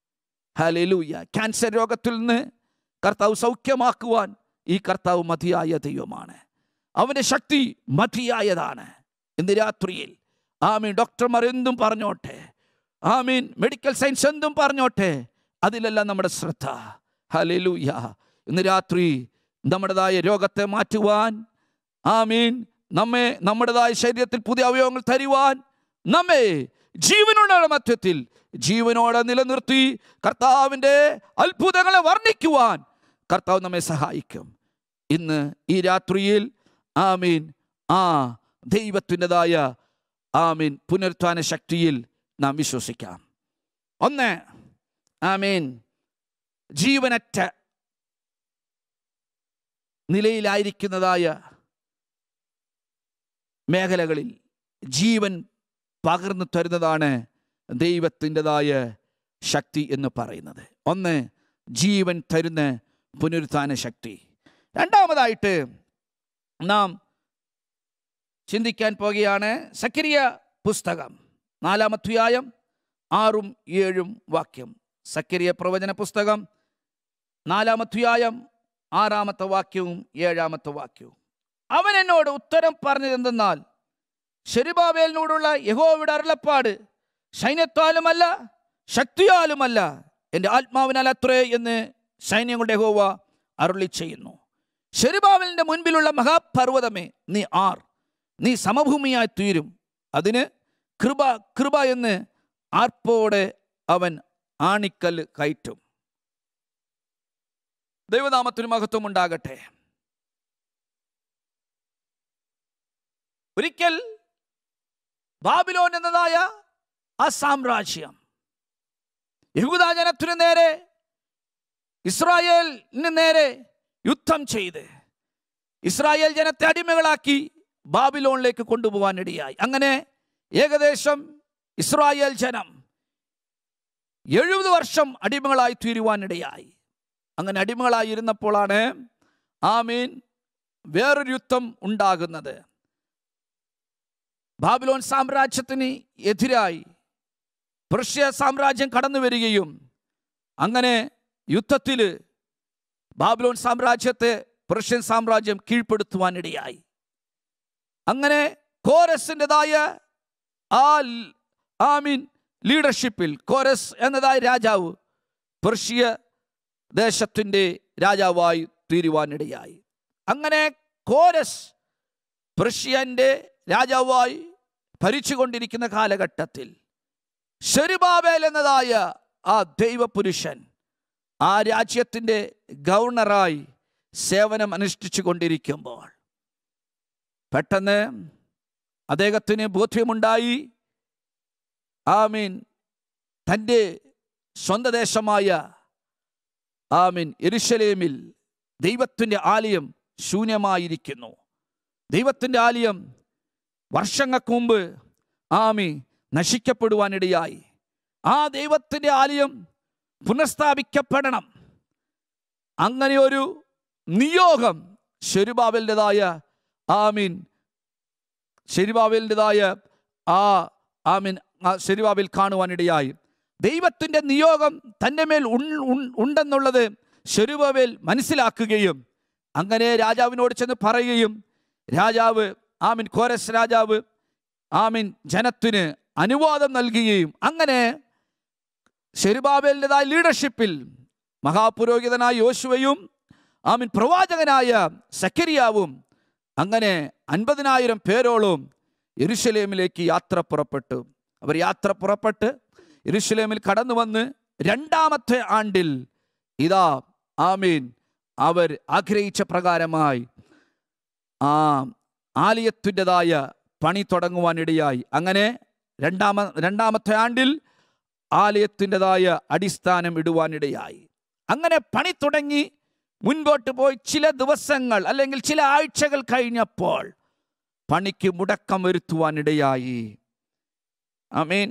ഹലൂയ ക്യാൻസർ രോഗത്തിൽ നിന്ന് കർത്താവ് സൗഖ്യമാക്കുവാൻ ഈ കർത്താവ് മതിയായ ദൈവമാണ് അവൻ്റെ ശക്തി മതിയായതാണ് ഇന്ന് രാത്രിയിൽ ആമീൻ ഡോക്ടർമാർ എന്തും പറഞ്ഞോട്ടെ ആമീൻ മെഡിക്കൽ സയൻസ് എന്തും പറഞ്ഞോട്ടെ അതിലെല്ലാം നമ്മുടെ ശ്രദ്ധ ഹലൂയ ഇന്ന് രാത്രി നമ്മുടേതായ രോഗത്തെ മാറ്റുവാൻ ആമീൻ നമ്മെ നമ്മുടേതായ ശരീരത്തിൽ പുതിയ അവയവങ്ങൾ തരുവാൻ നമ്മെ ജീവനുള്ള മധ്യത്തിൽ ജീവനോടെ നിലനിർത്തി കർത്താവിൻ്റെ അത്ഭുതങ്ങളെ വർണ്ണിക്കുവാൻ കർത്താവ് നമ്മെ സഹായിക്കും ഇന്ന് ഈ രാത്രിയിൽ ആമീൻ ആ ദൈവത്തിൻ്റെതായ ആമീൻ പുനരുത്ഥാന ശക്തിയിൽ നാം വിശ്വസിക്കാം ഒന്ന് ആമീൻ ജീവനറ്റ നിലയിലായിരിക്കുന്നതായ മേഖലകളിൽ ജീവൻ പകർന്നു തരുന്നതാണ് ദൈവത്തിൻ്റെതായ ശക്തി എന്ന് പറയുന്നത് ഒന്ന് ജീവൻ തരുന്ന പുനരുത്ഥാന ശക്തി രണ്ടാമതായിട്ട് നാം ചിന്തിക്കാൻ പോകുകയാണ് സക്രിയ പുസ്തകം നാലാമധ്യായം ആറും ഏഴും വാക്യം സക്രിയ പ്രവചന പുസ്തകം നാലാമധ്യായം ആറാമത്തെ വാക്യവും ഏഴാമത്തെ വാക്യവും അവൻ എന്നോട് ഉത്തരം പറഞ്ഞതെന്തെന്നാൽ ശരിബാബേലിനോടുള്ള യഹോവയുടെ അരുളപ്പാട് സൈന്യത്താലുമല്ല ശക്തിയാലുമല്ല എൻ്റെ ആത്മാവിനാൽ അത്രേ എന്ന് സൈന്യങ്ങളുടെ യഹോവ അരുളി ചെയ്യുന്നു ശരിബാബലിൻ്റെ മുൻപിലുള്ള മഹാപർവ്വതമേ നീ ആർ നീ സമഭൂമിയായി തീരും അതിന് കൃപ കൃപ എന്ന് ആർപ്പോടെ അവൻ ആണിക്കല്ല് കയറ്റും ദൈവനാമത്തിന് മഹത്വം ഉണ്ടാകട്ടെ ഒരിക്കൽ ബാബിലോൻ എന്നതായ ആ സാമ്രാജ്യം യഹൂദാജനത്തിനു നേരെ ഇസ്രായേലിന് നേരെ യുദ്ധം ചെയ്ത് ഇസ്രായേൽ ജനത്തെ അടിമകളാക്കി ബാബിലോണിലേക്ക് കൊണ്ടുപോകാൻ ഇടയായി അങ്ങനെ ഏകദേശം ഇസ്രായേൽ ജനം എഴുപത് വർഷം അടിമകളായി തീരുവാനിടയായി അങ്ങനെ അടിമകളായിരുന്നപ്പോഴാണ് ആമീൻ വേറൊരു യുദ്ധം ഉണ്ടാകുന്നത് ബാബിലോൺ സാമ്രാജ്യത്തിന് എതിരായി പ്രഷ്യ സാമ്രാജ്യം കടന്നു വരികയും അങ്ങനെ യുദ്ധത്തിൽ ബാബിലോൺ സാമ്രാജ്യത്തെ പ്രഷ്യൻ സാമ്രാജ്യം കീഴ്പ്പെടുത്തുവാനിടയായി അങ്ങനെ കോരസിൻ്റെതായ ആ ൽ- ആമീൻ ലീഡർഷിപ്പിൽ കോരസ് എന്നതായ രാജാവ് പ്രഷ്യ ദേശത്തിൻ്റെ രാജാവായി തീരുവാനിടയായി അങ്ങനെ കോരസ് പ്രഷ്യൻ്റെ രാജാവായി ഭരിച്ചുകൊണ്ടിരിക്കുന്ന കാലഘട്ടത്തിൽ ശെരുബാബേൽ എന്നതായ ആ ദൈവപുരുഷൻ ആ രാജ്യത്തിൻ്റെ ഗവർണറായി സേവനം അനുഷ്ഠിച്ചു കൊണ്ടിരിക്കുമ്പോൾ പെട്ടെന്ന് അദ്ദേഹത്തിന് ബോധ്യമുണ്ടായി ആമീൻ തൻ്റെ സ്വന്തം ദേശമായ ആമീൻ എരുശലേമിൽ ദൈവത്തിൻ്റെ ആലയം ശൂന്യമായിരിക്കുന്നു ദൈവത്തിൻ്റെ ആലയം വർഷങ്ങൾക്ക് മുമ്പ് ആമി നശിക്കപ്പെടുവാനിടയായി ആ ദൈവത്തിൻ്റെ ആലയം പുനഃസ്ഥാപിക്കപ്പെടണം അങ്ങനെ ഒരു നിയോഗം ശെരുബാബലിൻ്റെതായ ആമീൻ ശെരുബാബലിൻ്റെതായ ആ ആമീൻ ആ ശെരുബാബിൽ കാണുവാനിടയായി ദൈവത്തിൻ്റെ നിയോഗം തൻ്റെ മേൽ ഉൺ- ഉൺ- ഉണ്ടെന്നുള്ളത് ശെരുബാബേൽ മനസ്സിലാക്കുകയും അങ്ങനെ രാജാവിനോട് ചെന്ന് പറയുകയും രാജാവ് ആമിൻ കോരസ് രാജാവ് ആമിൻ ജനത്തിന് അനുവാദം നൽകുകയും അങ്ങനെ ശെരുബാബേലിൻ്റെതായ ലീഡർഷിപ്പിൽ മഹാപുരോഹിതനായ യോശുവയും ആമിൻ പ്രവാചകനായ സക്കരിയാവും അങ്ങനെ അൻപതിനായിരം പേരോളം യെരുശലേമിലേക്ക് യാത്ര പുറപ്പെട്ടു അവർ യാത്ര പുറപ്പെട്ട് യെരുശലേമിൽ കടന്നു വന്ന് രണ്ടാമത്തെ ആണ്ടിൽ ഇതാ ആമീൻ അവർ ആഗ്രഹിച്ച പ്രകാരമായി ആ ആലയത്തിൻ്റെതായ പണി തുടങ്ങുവാനിടയായി അങ്ങനെ രണ്ടാമ രണ്ടാമത്തെ ആണ്ടിൽ ആലയത്തിൻ്റെതായ അടിസ്ഥാനം ഇടുവാനിടയായി അങ്ങനെ പണി തുടങ്ങി മുൻപോട്ട് പോയി ചില ദിവസങ്ങൾ അല്ലെങ്കിൽ ചില ആഴ്ചകൾ കഴിഞ്ഞപ്പോൾ പണിക്ക് മുടക്കം വരുത്തുവാനിടയായി ആമീൻ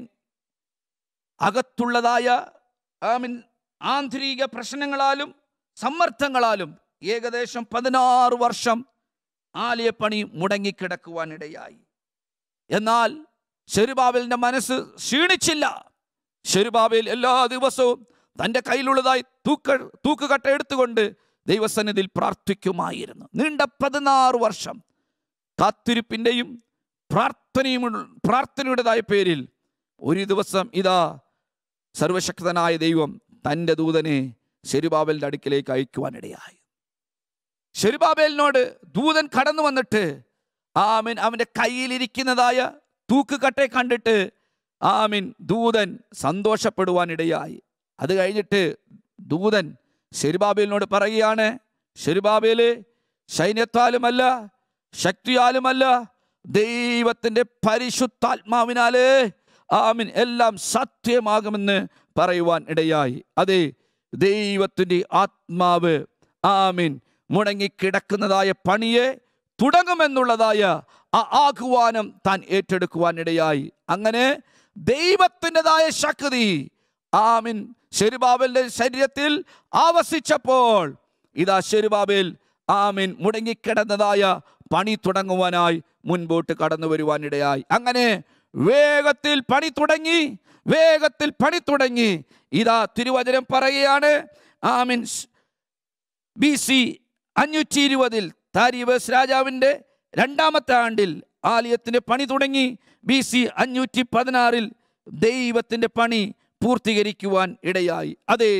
അകത്തുള്ളതായ ആമീൻ ആന്തരിക പ്രശ്നങ്ങളാലും സമ്മർദ്ദങ്ങളാലും ഏകദേശം പതിനാറ് വർഷം ആലയപ്പണി മുടങ്ങിക്കിടക്കുവാനിടയായി എന്നാൽ ശെരുബാബേലിന്റെ മനസ്സ് ക്ഷീണിച്ചില്ല ശെരുബാബേൽ എല്ലാ ദിവസവും തൻ്റെ കയ്യിലുള്ളതായി തൂക്ക തൂക്കുകട്ട എടുത്തുകൊണ്ട് ദൈവസന്നിധിയിൽ പ്രാർത്ഥിക്കുമായിരുന്നു നീണ്ട പതിനാറ് വർഷം കാത്തിരിപ്പിൻ്റെയും പ്രാർത്ഥനയും പ്രാർത്ഥനയുടേതായ പേരിൽ ഒരു ദിവസം ഇതാ സർവശക്തനായ ദൈവം തൻ്റെ ദൂതനെ ശെരുബാബേലിൻ്റെ അടുക്കിലേക്ക് അയക്കുവാനിടയായി ശെരുബാബേലിനോട് ദൂതൻ കടന്നു വന്നിട്ട് ആമിൻ അവൻ്റെ കയ്യിലിരിക്കുന്നതായ തൂക്കുകട്ടെ കണ്ടിട്ട് ആമിൻ ദൂതൻ സന്തോഷപ്പെടുവാനിടയായി അത് കഴിഞ്ഞിട്ട് ദൂതൻ ശെരുബാബേലിനോട് പറയുകയാണ് ശെരുബാബേല് സൈന്യത്താലുമല്ല ശക്തിയാലുമല്ല ദൈവത്തിൻ്റെ പരിശുദ്ധാത്മാവിനാലേ ആമിൻ എല്ലാം സത്യമാകുമെന്ന് പറയുവാൻ ഇടയായി അതെ ദൈവത്തിൻ്റെ ആത്മാവ് ആമിൻ മുടങ്ങിക്കിടക്കുന്നതായ പണിയെ തുടങ്ങുമെന്നുള്ളതായ ആ ആഹ്വാനം താൻ ഏറ്റെടുക്കുവാൻ ഇടയായി അങ്ങനെ ദൈവത്തിൻ്റെതായ ശക്തി ആമിൻ ശെരുബാബലിന്റെ ശരീരത്തിൽ ആവസിച്ചപ്പോൾ ഇതാ ശെരുബാബേൽ ആമിൻ മുടങ്ങിക്കിടന്നതായ പണി തുടങ്ങുവാനായി മുൻപോട്ട് കടന്നു വരുവാനിടയായി അങ്ങനെ വേഗത്തിൽ പണി തുടങ്ങി വേഗത്തിൽ പണി തുടങ്ങി ഇതാ തിരുവചനം പറയുകയാണ് ആമിൻ ബി സി അഞ്ഞൂറ്റി ഇരുപതിൽ താരിബസ് രാജാവിൻ്റെ രണ്ടാമത്തെ ആണ്ടിൽ ആലയത്തിൻ്റെ പണി തുടങ്ങി ബി സി അഞ്ഞൂറ്റി പതിനാറിൽ ദൈവത്തിൻ്റെ പണി പൂർത്തീകരിക്കുവാൻ ഇടയായി അതെ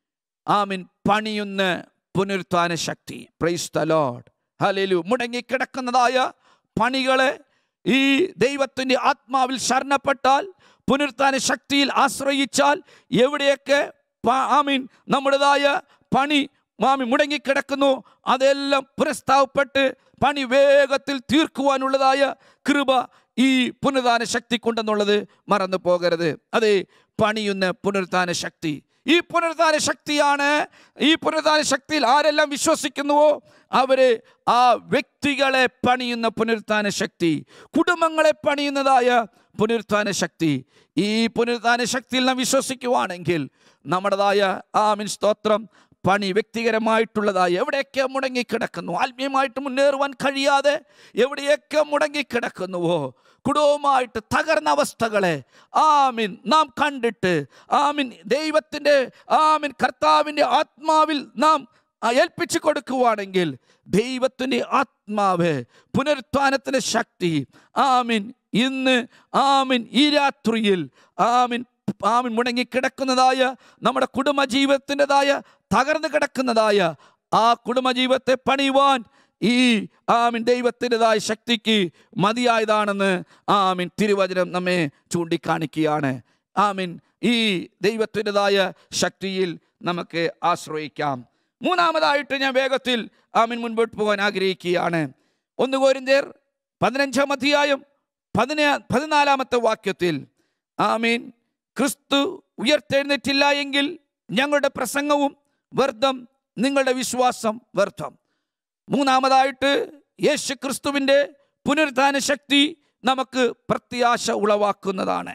ആമിൻ പണിയുന്ന പുനരുത്ഥാന ശക്തി പ്രൈസ് ദ ലോഡ് ഹലേലു മുടങ്ങിക്കിടക്കുന്നതായ പണികളെ ഈ ദൈവത്തിൻ്റെ ആത്മാവിൽ ശരണപ്പെട്ടാൽ പുനരുത്ഥാന ശക്തിയിൽ ആശ്രയിച്ചാൽ എവിടെയൊക്കെ പ- ആമീൻ നമ്മുടേതായ പണി മാമി മുടങ്ങിക്കിടക്കുന്നു അതെല്ലാം പുനഃസ്ഥാവപ്പെട്ട് പണി വേഗത്തിൽ തീർക്കുവാനുള്ളതായ കൃപ ഈ പുനരുദ്ധാന ശക്തി കൊണ്ടെന്നുള്ളത് മറന്നു പോകരുത് അതെ പണിയുന്ന പുനരുദ്ധാന ശക്തി ഈ പുനരുദ്ധാന ശക്തിയാണ് ഈ പുനരുദ്ധാന ശക്തിയിൽ ആരെല്ലാം വിശ്വസിക്കുന്നുവോ അവര് ആ വ്യക്തികളെ പണിയുന്ന പുനരുത്ഥാന ശക്തി കുടുംബങ്ങളെ പണിയുന്നതായ പുനരുത്ഥാന ശക്തി ഈ പുനരുത്ഥാന ശക്തിയിൽ നാം വിശ്വസിക്കുവാണെങ്കിൽ നമ്മുടേതായ ആ മിൻ സ്തോത്രം പണി വ്യക്തിപരമായിട്ടുള്ളതായി എവിടെയൊക്കെ മുടങ്ങിക്കിടക്കുന്നു ആത്മീയമായിട്ട് മുന്നേറുവാൻ കഴിയാതെ എവിടെയൊക്കെ മുടങ്ങിക്കിടക്കുന്നുവോ കുടുംബമായിട്ട് തകർന്ന അവസ്ഥകളെ ആമിൻ നാം കണ്ടിട്ട് ആമിൻ ദൈവത്തിൻ്റെ ആമിൻ കർത്താവിൻ്റെ ആത്മാവിൽ നാം ആ, ഏൽപ്പിച്ചു കൊടുക്കുവാണെങ്കിൽ ദൈവത്തിൻ്റെ ആത്മാവ് പുനരുത്ഥാനത്തിൻ്റെ ശക്തി ആമിൻ ഇന്ന് ആമിൻ ഈ രാത്രിയിൽ ആമിൻ ആമിൻ മുടങ്ങിക്കിടക്കുന്നതായ നമ്മുടെ കുടുംബജീവിതത്തിൻ്റെതായ തകർന്നു കിടക്കുന്നതായ ആ കുടുംബജീവിതത്തെ പണിയുവാൻ ഈ ആമിൻ ദൈവത്തിൻ്റെതായ ശക്തിക്ക് മതിയായതാണെന്ന് ആമിൻ തിരുവചനം നമ്മെ ചൂണ്ടിക്കാണിക്കുകയാണ് ആമിൻ ഈ ദൈവത്തിൻ്റെതായ ശക്തിയിൽ നമുക്ക് ആശ്രയിക്കാം മൂന്നാമതായിട്ട് ഞാൻ വേഗത്തിൽ ആമിൻ മുൻപോട്ട് പോകാൻ ആഗ്രഹിക്കുകയാണ് ഒന്ന് കോരിന്തേർ പതിനഞ്ചാം അധ്യായം പതിനാ പതിനാലാമത്തെ വാക്യത്തിൽ ആമീൻ ക്രിസ്തു ഉയർത്തെഴുന്നേറ്റില്ല എങ്കിൽ ഞങ്ങളുടെ പ്രസംഗവും വ്യർത്ഥം നിങ്ങളുടെ വിശ്വാസം വ്യർത്ഥം മൂന്നാമതായിട്ട് യേശു ക്രിസ്തുവിൻ്റെ പുനരുദ്ധാന ശക്തി നമുക്ക് പ്രത്യാശ ഉളവാക്കുന്നതാണ്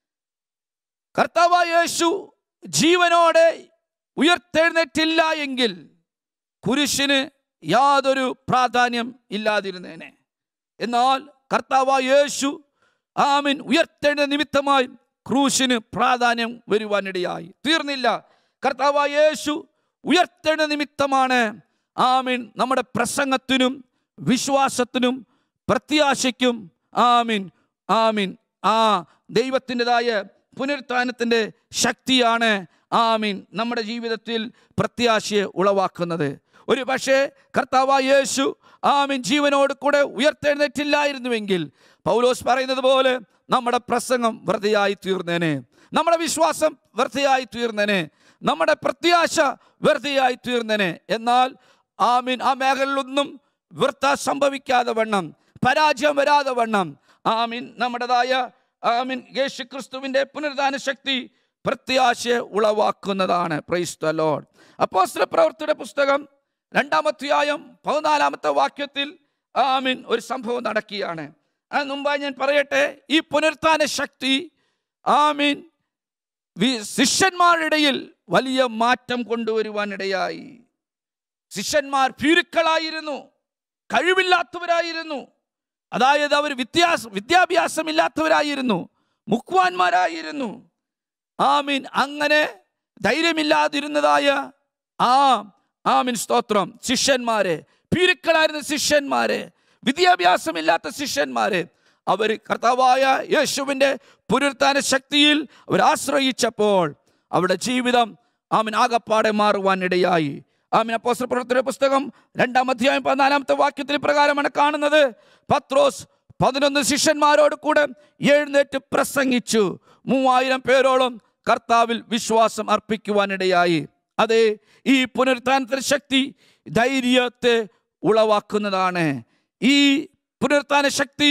കർത്താവായ യേശു ജീവനോടെ ഉയർത്തെഴുന്നേറ്റില്ല എങ്കിൽ കുരിശിന് യാതൊരു പ്രാധാന്യം ഇല്ലാതിരുന്നേനെ എന്നാൽ കർത്താവായ യേശു ആമിൻ ഉയർത്തെഴുന്ന നിമിത്തമായി ക്രൂശിന് പ്രാധാന്യം വരുവാനിടയായി തീർന്നില്ല കർത്താവായ യേശു ഉയർത്തേണ്ട നിമിത്തമാണ് ആമീൻ നമ്മുടെ പ്രസംഗത്തിനും വിശ്വാസത്തിനും പ്രത്യാശയ്ക്കും ആമീൻ ആമീൻ ആ ദൈവത്തിൻ്റെതായ പുനരുത്ഥാനത്തിൻ്റെ ശക്തിയാണ് ആമീൻ നമ്മുടെ ജീവിതത്തിൽ പ്രത്യാശയെ ഉളവാക്കുന്നത് ഒരു പക്ഷേ കർത്താവായ യേശു ആമീൻ ജീവനോട് കൂടെ ഉയർത്തെഴുന്നേറ്റില്ലായിരുന്നുവെങ്കിൽ പൗലോസ് പറയുന്നത് പോലെ നമ്മുടെ പ്രസംഗം വെറുതെയായി തീർന്നേനെ നമ്മുടെ വിശ്വാസം വെറുതെയായി തീർന്നേനെ നമ്മുടെ പ്രത്യാശ വെറുതെയായി തീർന്നേനെ എന്നാൽ ആമീൻ ആ മേഖലയിലൊന്നും വൃത്ത സംഭവിക്കാതെ വണ്ണം പരാജയം വരാതെ വണ്ണം ആമീൻ നമ്മുടേതായ ആമീൻ യേശു ക്രിസ്തുവിൻ്റെ പുനരുദ്ധാന ശക്തി പ്രത്യാശയെ ഉളവാക്കുന്നതാണ് പ്രൈസ് ദ ലോഡ് അപ്പോസ്തല പ്രവൃത്തിയുടെ പുസ്തകം രണ്ടാമധ്യായം പതിനാലാമത്തെ വാക്യത്തിൽ ആമീൻ ഒരു സംഭവം നടക്കുകയാണ് അത് മുമ്പായി ഞാൻ പറയട്ടെ ഈ പുനരുത്ഥാന ശക്തി ആമീൻ വി- ശിഷ്യന്മാരുടെ ഇടയിൽ വലിയ മാറ്റം കൊണ്ടുവരുവാനിടയായി ശിഷ്യന്മാർ ഭീരുക്കളായിരുന്നു കഴിവില്ലാത്തവരായിരുന്നു അതായത് അവർ വിദ്യാസ വിദ്യാഭ്യാസമില്ലാത്തവരായിരുന്നു മുക്കുവാന്മാരായിരുന്നു ആമീൻ അങ്ങനെ ധൈര്യമില്ലാതിരുന്നതായ ആ ആമീൻ സ്തോത്രം ശിഷ്യന്മാരെ ഭീരുക്കളായിരുന്ന ശിഷ്യന്മാരെ വിദ്യാഭ്യാസമില്ലാത്ത ശിഷ്യന്മാരെ അവർ കർത്താവായ യേശുവിൻ്റെ പുനരുത്ഥാന ശക്തിയിൽ അവർ ആശ്രയിച്ചപ്പോൾ അവരുടെ ജീവിതം ആമീൻ ആകപ്പാടെ മാറുവാൻ ഇടയായി ആമീൻ അപ്പോസ്തല പ്രവർത്തന പുസ്തകം രണ്ടാം അധ്യായം പതിനാലാമത്തെ വാക്യത്തിൽ പ്രകാരമാണ് കാണുന്നത് പത്രോസ് പതിനൊന്ന് ശിഷ്യന്മാരോട് കൂടെ എഴുന്നേറ്റ് പ്രസംഗിച്ചു മൂവായിരം പേരോളം കർത്താവിൽ വിശ്വാസം അർപ്പിക്കുവാനിടയായി അതെ ഈ പുനരുത്ഥാനത്തിന്റെ ശക്തി ധൈര്യത്തെ ഉളവാക്കുന്നതാണ് ഈ പുനരുത്ഥാന ശക്തി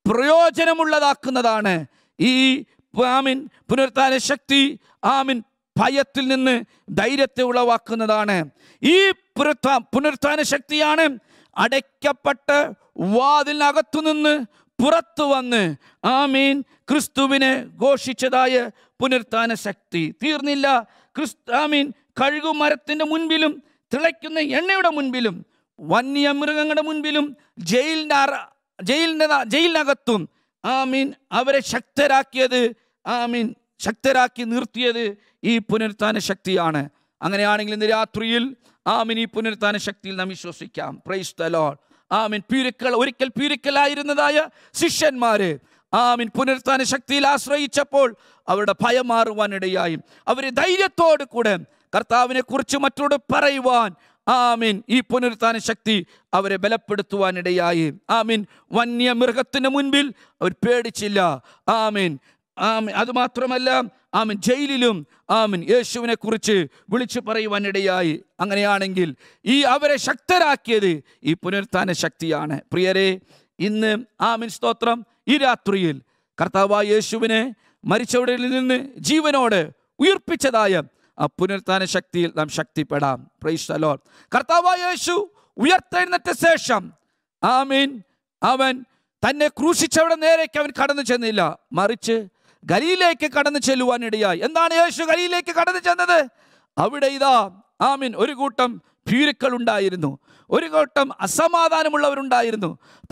പ്രയോജനമുള്ളതാക്കുന്നതാണ് ഈ ആമിൻ പുനരുത്ഥാന ശക്തി ആമിൻ ഭയത്തിൽ നിന്ന് ധൈര്യത്തെ ഉളവാക്കുന്നതാണ് ഈ പുനരുത്ഥാ പുനരുത്ഥാന ശക്തിയാണ് അടയ്ക്കപ്പെട്ട് വാതിലിനകത്തു നിന്ന് പുറത്തു വന്ന് ആമീൻ ക്രിസ്തുവിനെ ഘോഷിച്ചതായ പുനരുത്ഥാന ശക്തി തീർന്നില്ല ക്രിസ്തു ആമീൻ കഴുകുമരത്തിൻ്റെ മുൻപിലും തിളയ്ക്കുന്ന എണ്ണയുടെ മുൻപിലും വന്യമൃഗങ്ങളുടെ മുൻപിലും ജയിലിൻ്റെ അറ ജയിലിൻ്റെ ജയിലിനകത്തും ആമീൻ അവരെ ശക്തരാക്കിയത് ആമീൻ ശക്തരാക്കി നിർത്തിയത് ഈ പുനരുത്ഥാന ശക്തിയാണ് അങ്ങനെയാണെങ്കിൽ ഇന്ന് രാത്രിയിൽ ആമീൻ ഈ പുനരുത്ഥാന ശക്തിയിൽ നാം വിശ്വസിക്കാം പ്രൈസ് ദ ലോർഡ് ആമീൻ പീരുക്കൾ ഒരിക്കൽ പീരുക്കലായിരുന്നതായ ശിഷ്യന്മാര് ആമീൻ പുനരുത്ഥാന ശക്തിയിൽ ആശ്രയിച്ചപ്പോൾ അവരുടെ ഭയം മാറുവാനിടയായി അവർ ധൈര്യത്തോട് കൂടെ കർത്താവിനെ കുറിച്ച് മറ്റോട് പറയുവാൻ ആമീൻ ഈ പുനരുത്ഥാന ശക്തി അവരെ ബലപ്പെടുത്തുവാനിടയായി ആമീൻ വന്യമൃഗത്തിന് മുൻപിൽ അവർ പേടിച്ചില്ല ആമീൻ ആമീൻ അതുമാത്രമല്ല ആമീൻ ജയിലിലും ആമീൻ യേശുവിനെ കുറിച്ച് വിളിച്ചു പറയുവാനിടയായി അങ്ങനെയാണെങ്കിൽ ഈ അവരെ ശക്തരാക്കിയത് ഈ പുനരുത്ഥാന ശക്തിയാണ് പ്രിയരെ ഇന്ന് ആമീൻ സ്തോത്രം ഈ രാത്രിയിൽ കർത്താവായ യേശുവിനെ മരിച്ചവരിൽ നിന്ന് ജീവനോട് ഉയർപ്പിച്ചതായ ആ പുനരുത്ഥാന ശക്തിയിൽ നാം ശക്തിപ്പെടാം പ്രൈസ് ദ ലോർഡ് കർത്താവായ യേശു ഉയർത്തെഴുന്നേറ്റ ശേഷം ആമീൻ അവൻ തന്നെ ക്രൂശിച്ചവിടെ നേരേക്ക് അവൻ കടന്നു ചെന്നില്ല മറിച്ച് ഗലിയിലേക്ക് കടന്നു ചെല്ലുവാനിടയായി എന്താണ് യേശു ഗലിയിലേക്ക് കടന്നു ചെന്നത് അവിടെ ഇതാ ആമീൻ ഒരു കൂട്ടം ഭീരുക്കൾ ഉണ്ടായിരുന്നു ഒരു കൂട്ടം അസമാധാനമുള്ളവരുണ്ടായിരുന്നു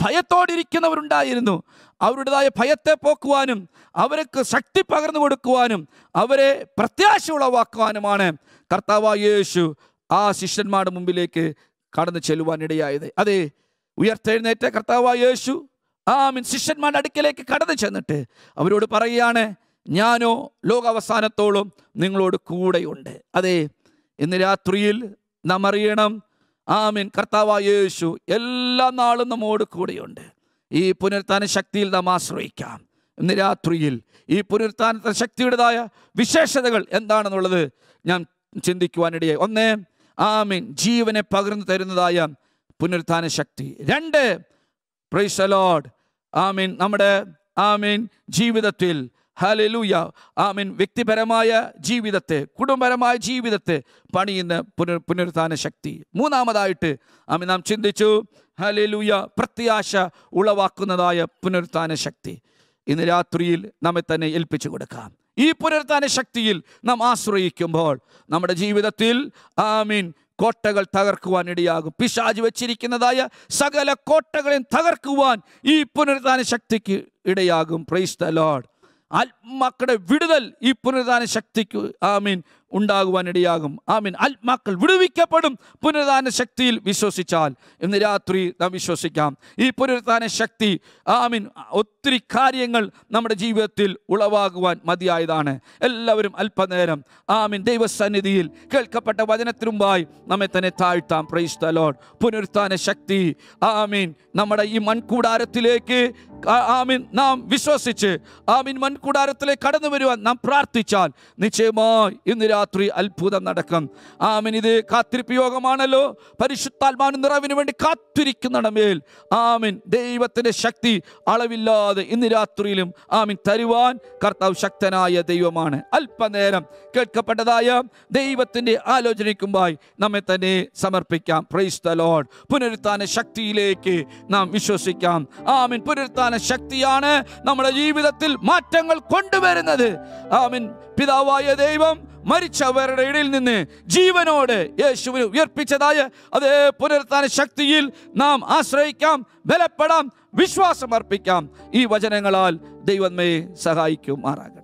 ഭയത്തോടിരിക്കുന്നവരുണ്ടായിരുന്നു അവരുടേതായ ഭയത്തെ പോക്കുവാനും അവർക്ക് ശക്തി പകർന്നു കൊടുക്കുവാനും അവരെ പ്രത്യാശ ഉളവാക്കുവാനുമാണ് കർത്താവായ യേശു ആ ശിഷ്യന്മാരുടെ മുമ്പിലേക്ക് കടന്നു ചെല്ലുവാനിടയായത് അതെ ഉയർത്തെഴുന്നേറ്റ കർത്താവായ യേശു ആ മീൻ ശിഷ്യന്മാരുടെ അടുക്കലേക്ക് കടന്നു ചെന്നിട്ട് അവരോട് പറയുകയാണ് ഞാനോ ലോകാവസാനത്തോളം നിങ്ങളോട് കൂടെയുണ്ട് അതെ ഇന്ന് രാത്രിയിൽ നാം അറിയണം ആമീൻ കർത്താവായ യേശു എല്ലാ നാളും നമ്മോട് കൂടെയുണ്ട് ഈ പുനരുത്ഥാന ശക്തിയിൽ നാം ആശ്രയിക്കാം ഇന്ന് രാത്രിയിൽ ഈ പുനരുത്ഥാനത്തെ ശക്തിയുടേതായ വിശേഷതകൾ എന്താണെന്നുള്ളത് ഞാൻ ചിന്തിക്കുവാനിടയായി ഒന്ന് ആമീൻ ജീവനെ പകർന്നു തരുന്നതായ പുനരുത്ഥാന ശക്തി രണ്ട് പ്രൈസ് ലോഡ് ആമീൻ നമ്മുടെ ആമീൻ ജീവിതത്തിൽ ഹലലൂയ ആമീൻ വ്യക്തിപരമായ ജീവിതത്തെ കുടുംബപരമായ ജീവിതത്തെ പണിയുന്ന പുനർ പുനരുത്ഥാന ശക്തി മൂന്നാമതായിട്ട് ആമീൻ നാം ചിന്തിച്ചു ഹലലൂയ പ്രത്യാശ ഉളവാക്കുന്നതായ പുനരുത്ഥാന ശക്തി ഇന്ന് രാത്രിയിൽ നമ്മെ തന്നെ ഏൽപ്പിച്ചു കൊടുക്കാം ഈ പുനരുത്ഥാന ശക്തിയിൽ നാം ആശ്രയിക്കുമ്പോൾ നമ്മുടെ ജീവിതത്തിൽ ആമീൻ കോട്ടകൾ തകർക്കുവാൻ ഇടയാകും പിശാജ് വെച്ചിരിക്കുന്നതായ സകല കോട്ടകളെയും തകർക്കുവാൻ ഈ പുനരുത്ഥാന ശക്തിക്ക് ഇടയാകും പ്രൈസ് ദ ലോഡ് ആത്മാക്കളുടെ വിടുതൽ ഈ പുനരുദ്ധാന ശക്തിക്ക് ആമീൻ ഉണ്ടാകുവാനിടയാകും ആമീൻ ആത്മാക്കൾ വിടുവിക്കപ്പെടും പുനരുദ്ധാന ശക്തിയിൽ വിശ്വസിച്ചാൽ ഇന്ന് രാത്രി നാം വിശ്വസിക്കാം ഈ പുനരുദ്ധാന ശക്തി ആമീൻ ഒത്തിരി കാര്യങ്ങൾ നമ്മുടെ ജീവിതത്തിൽ ഉളവാകുവാൻ മതിയായതാണ് എല്ലാവരും അല്പനേരം ആമീൻ ദൈവസന്നിധിയിൽ കേൾക്കപ്പെട്ട വചനത്തിനു മുമ്പായി നമ്മെ തന്നെ താഴ്ത്താം പ്രൈസ് ദ ലോർഡ് പുനരുത്ഥാന ശക്തി ആമീൻ നമ്മുടെ ഈ മൺകൂടാരത്തിലേക്ക് ആ- ആമീൻ നാം വിശ്വസിച്ച് ആമീൻ മൺകൂടാരത്തിലേക്ക് കടന്നു വരുവാൻ നാം പ്രാർത്ഥിച്ചാൽ നിശ്ചയമായി ഇന്ന് രാത്രി അത്ഭുതം നടക്കും ആമീൻ ഇത് കാത്തിരിപ്പ് യോഗമാണല്ലോ പരിശുദ്ധാത്മാവിന് നിറവിന് വേണ്ടി കാത്തിരിക്കുന്നതിന്റെ മേൽ ആമീൻ ദൈവത്തിന്റെ ശക്തി അളവില്ലാതെ ഇന്ന് രാത്രിയിലും ആമീൻ തരുവാൻ കർത്താവ് ശക്തനായ ദൈവമാണ് അല്പനേരം കേൾക്കപ്പെട്ടതായ ദൈവത്തിന്റെ ആലോചനയ്ക്കുമ്പായി നമ്മെ തന്നെ സമർപ്പിക്കാം പ്രൈസ് ദ ലോർഡ് പുനരുത്ഥാന ശക്തിയിലേക്ക് നാം വിശ്വസിക്കാം ആമീൻ പുനരുത്ഥാന ശക്തിയാണ് നമ്മുടെ ജീവിതത്തിൽ മാറ്റങ്ങൾ കൊണ്ടുവരുന്നത് ആമീൻ പിതാവായ ദൈവം മരിച്ചവരുടെ ഇടയിൽ നിന്ന് ജീവനോട് യേശുവിനെ ഉയർപ്പിച്ചതായ അതേ പുനരുത്ഥാന ശക്തിയിൽ നാം ആശ്രയിക്കാം ബലപ്പെടാം വിശ്വാസം അർപ്പിക്കാം ഈ വചനങ്ങളാൽ ദൈവമേ സഹായിക്കുമാറാകട്ടെ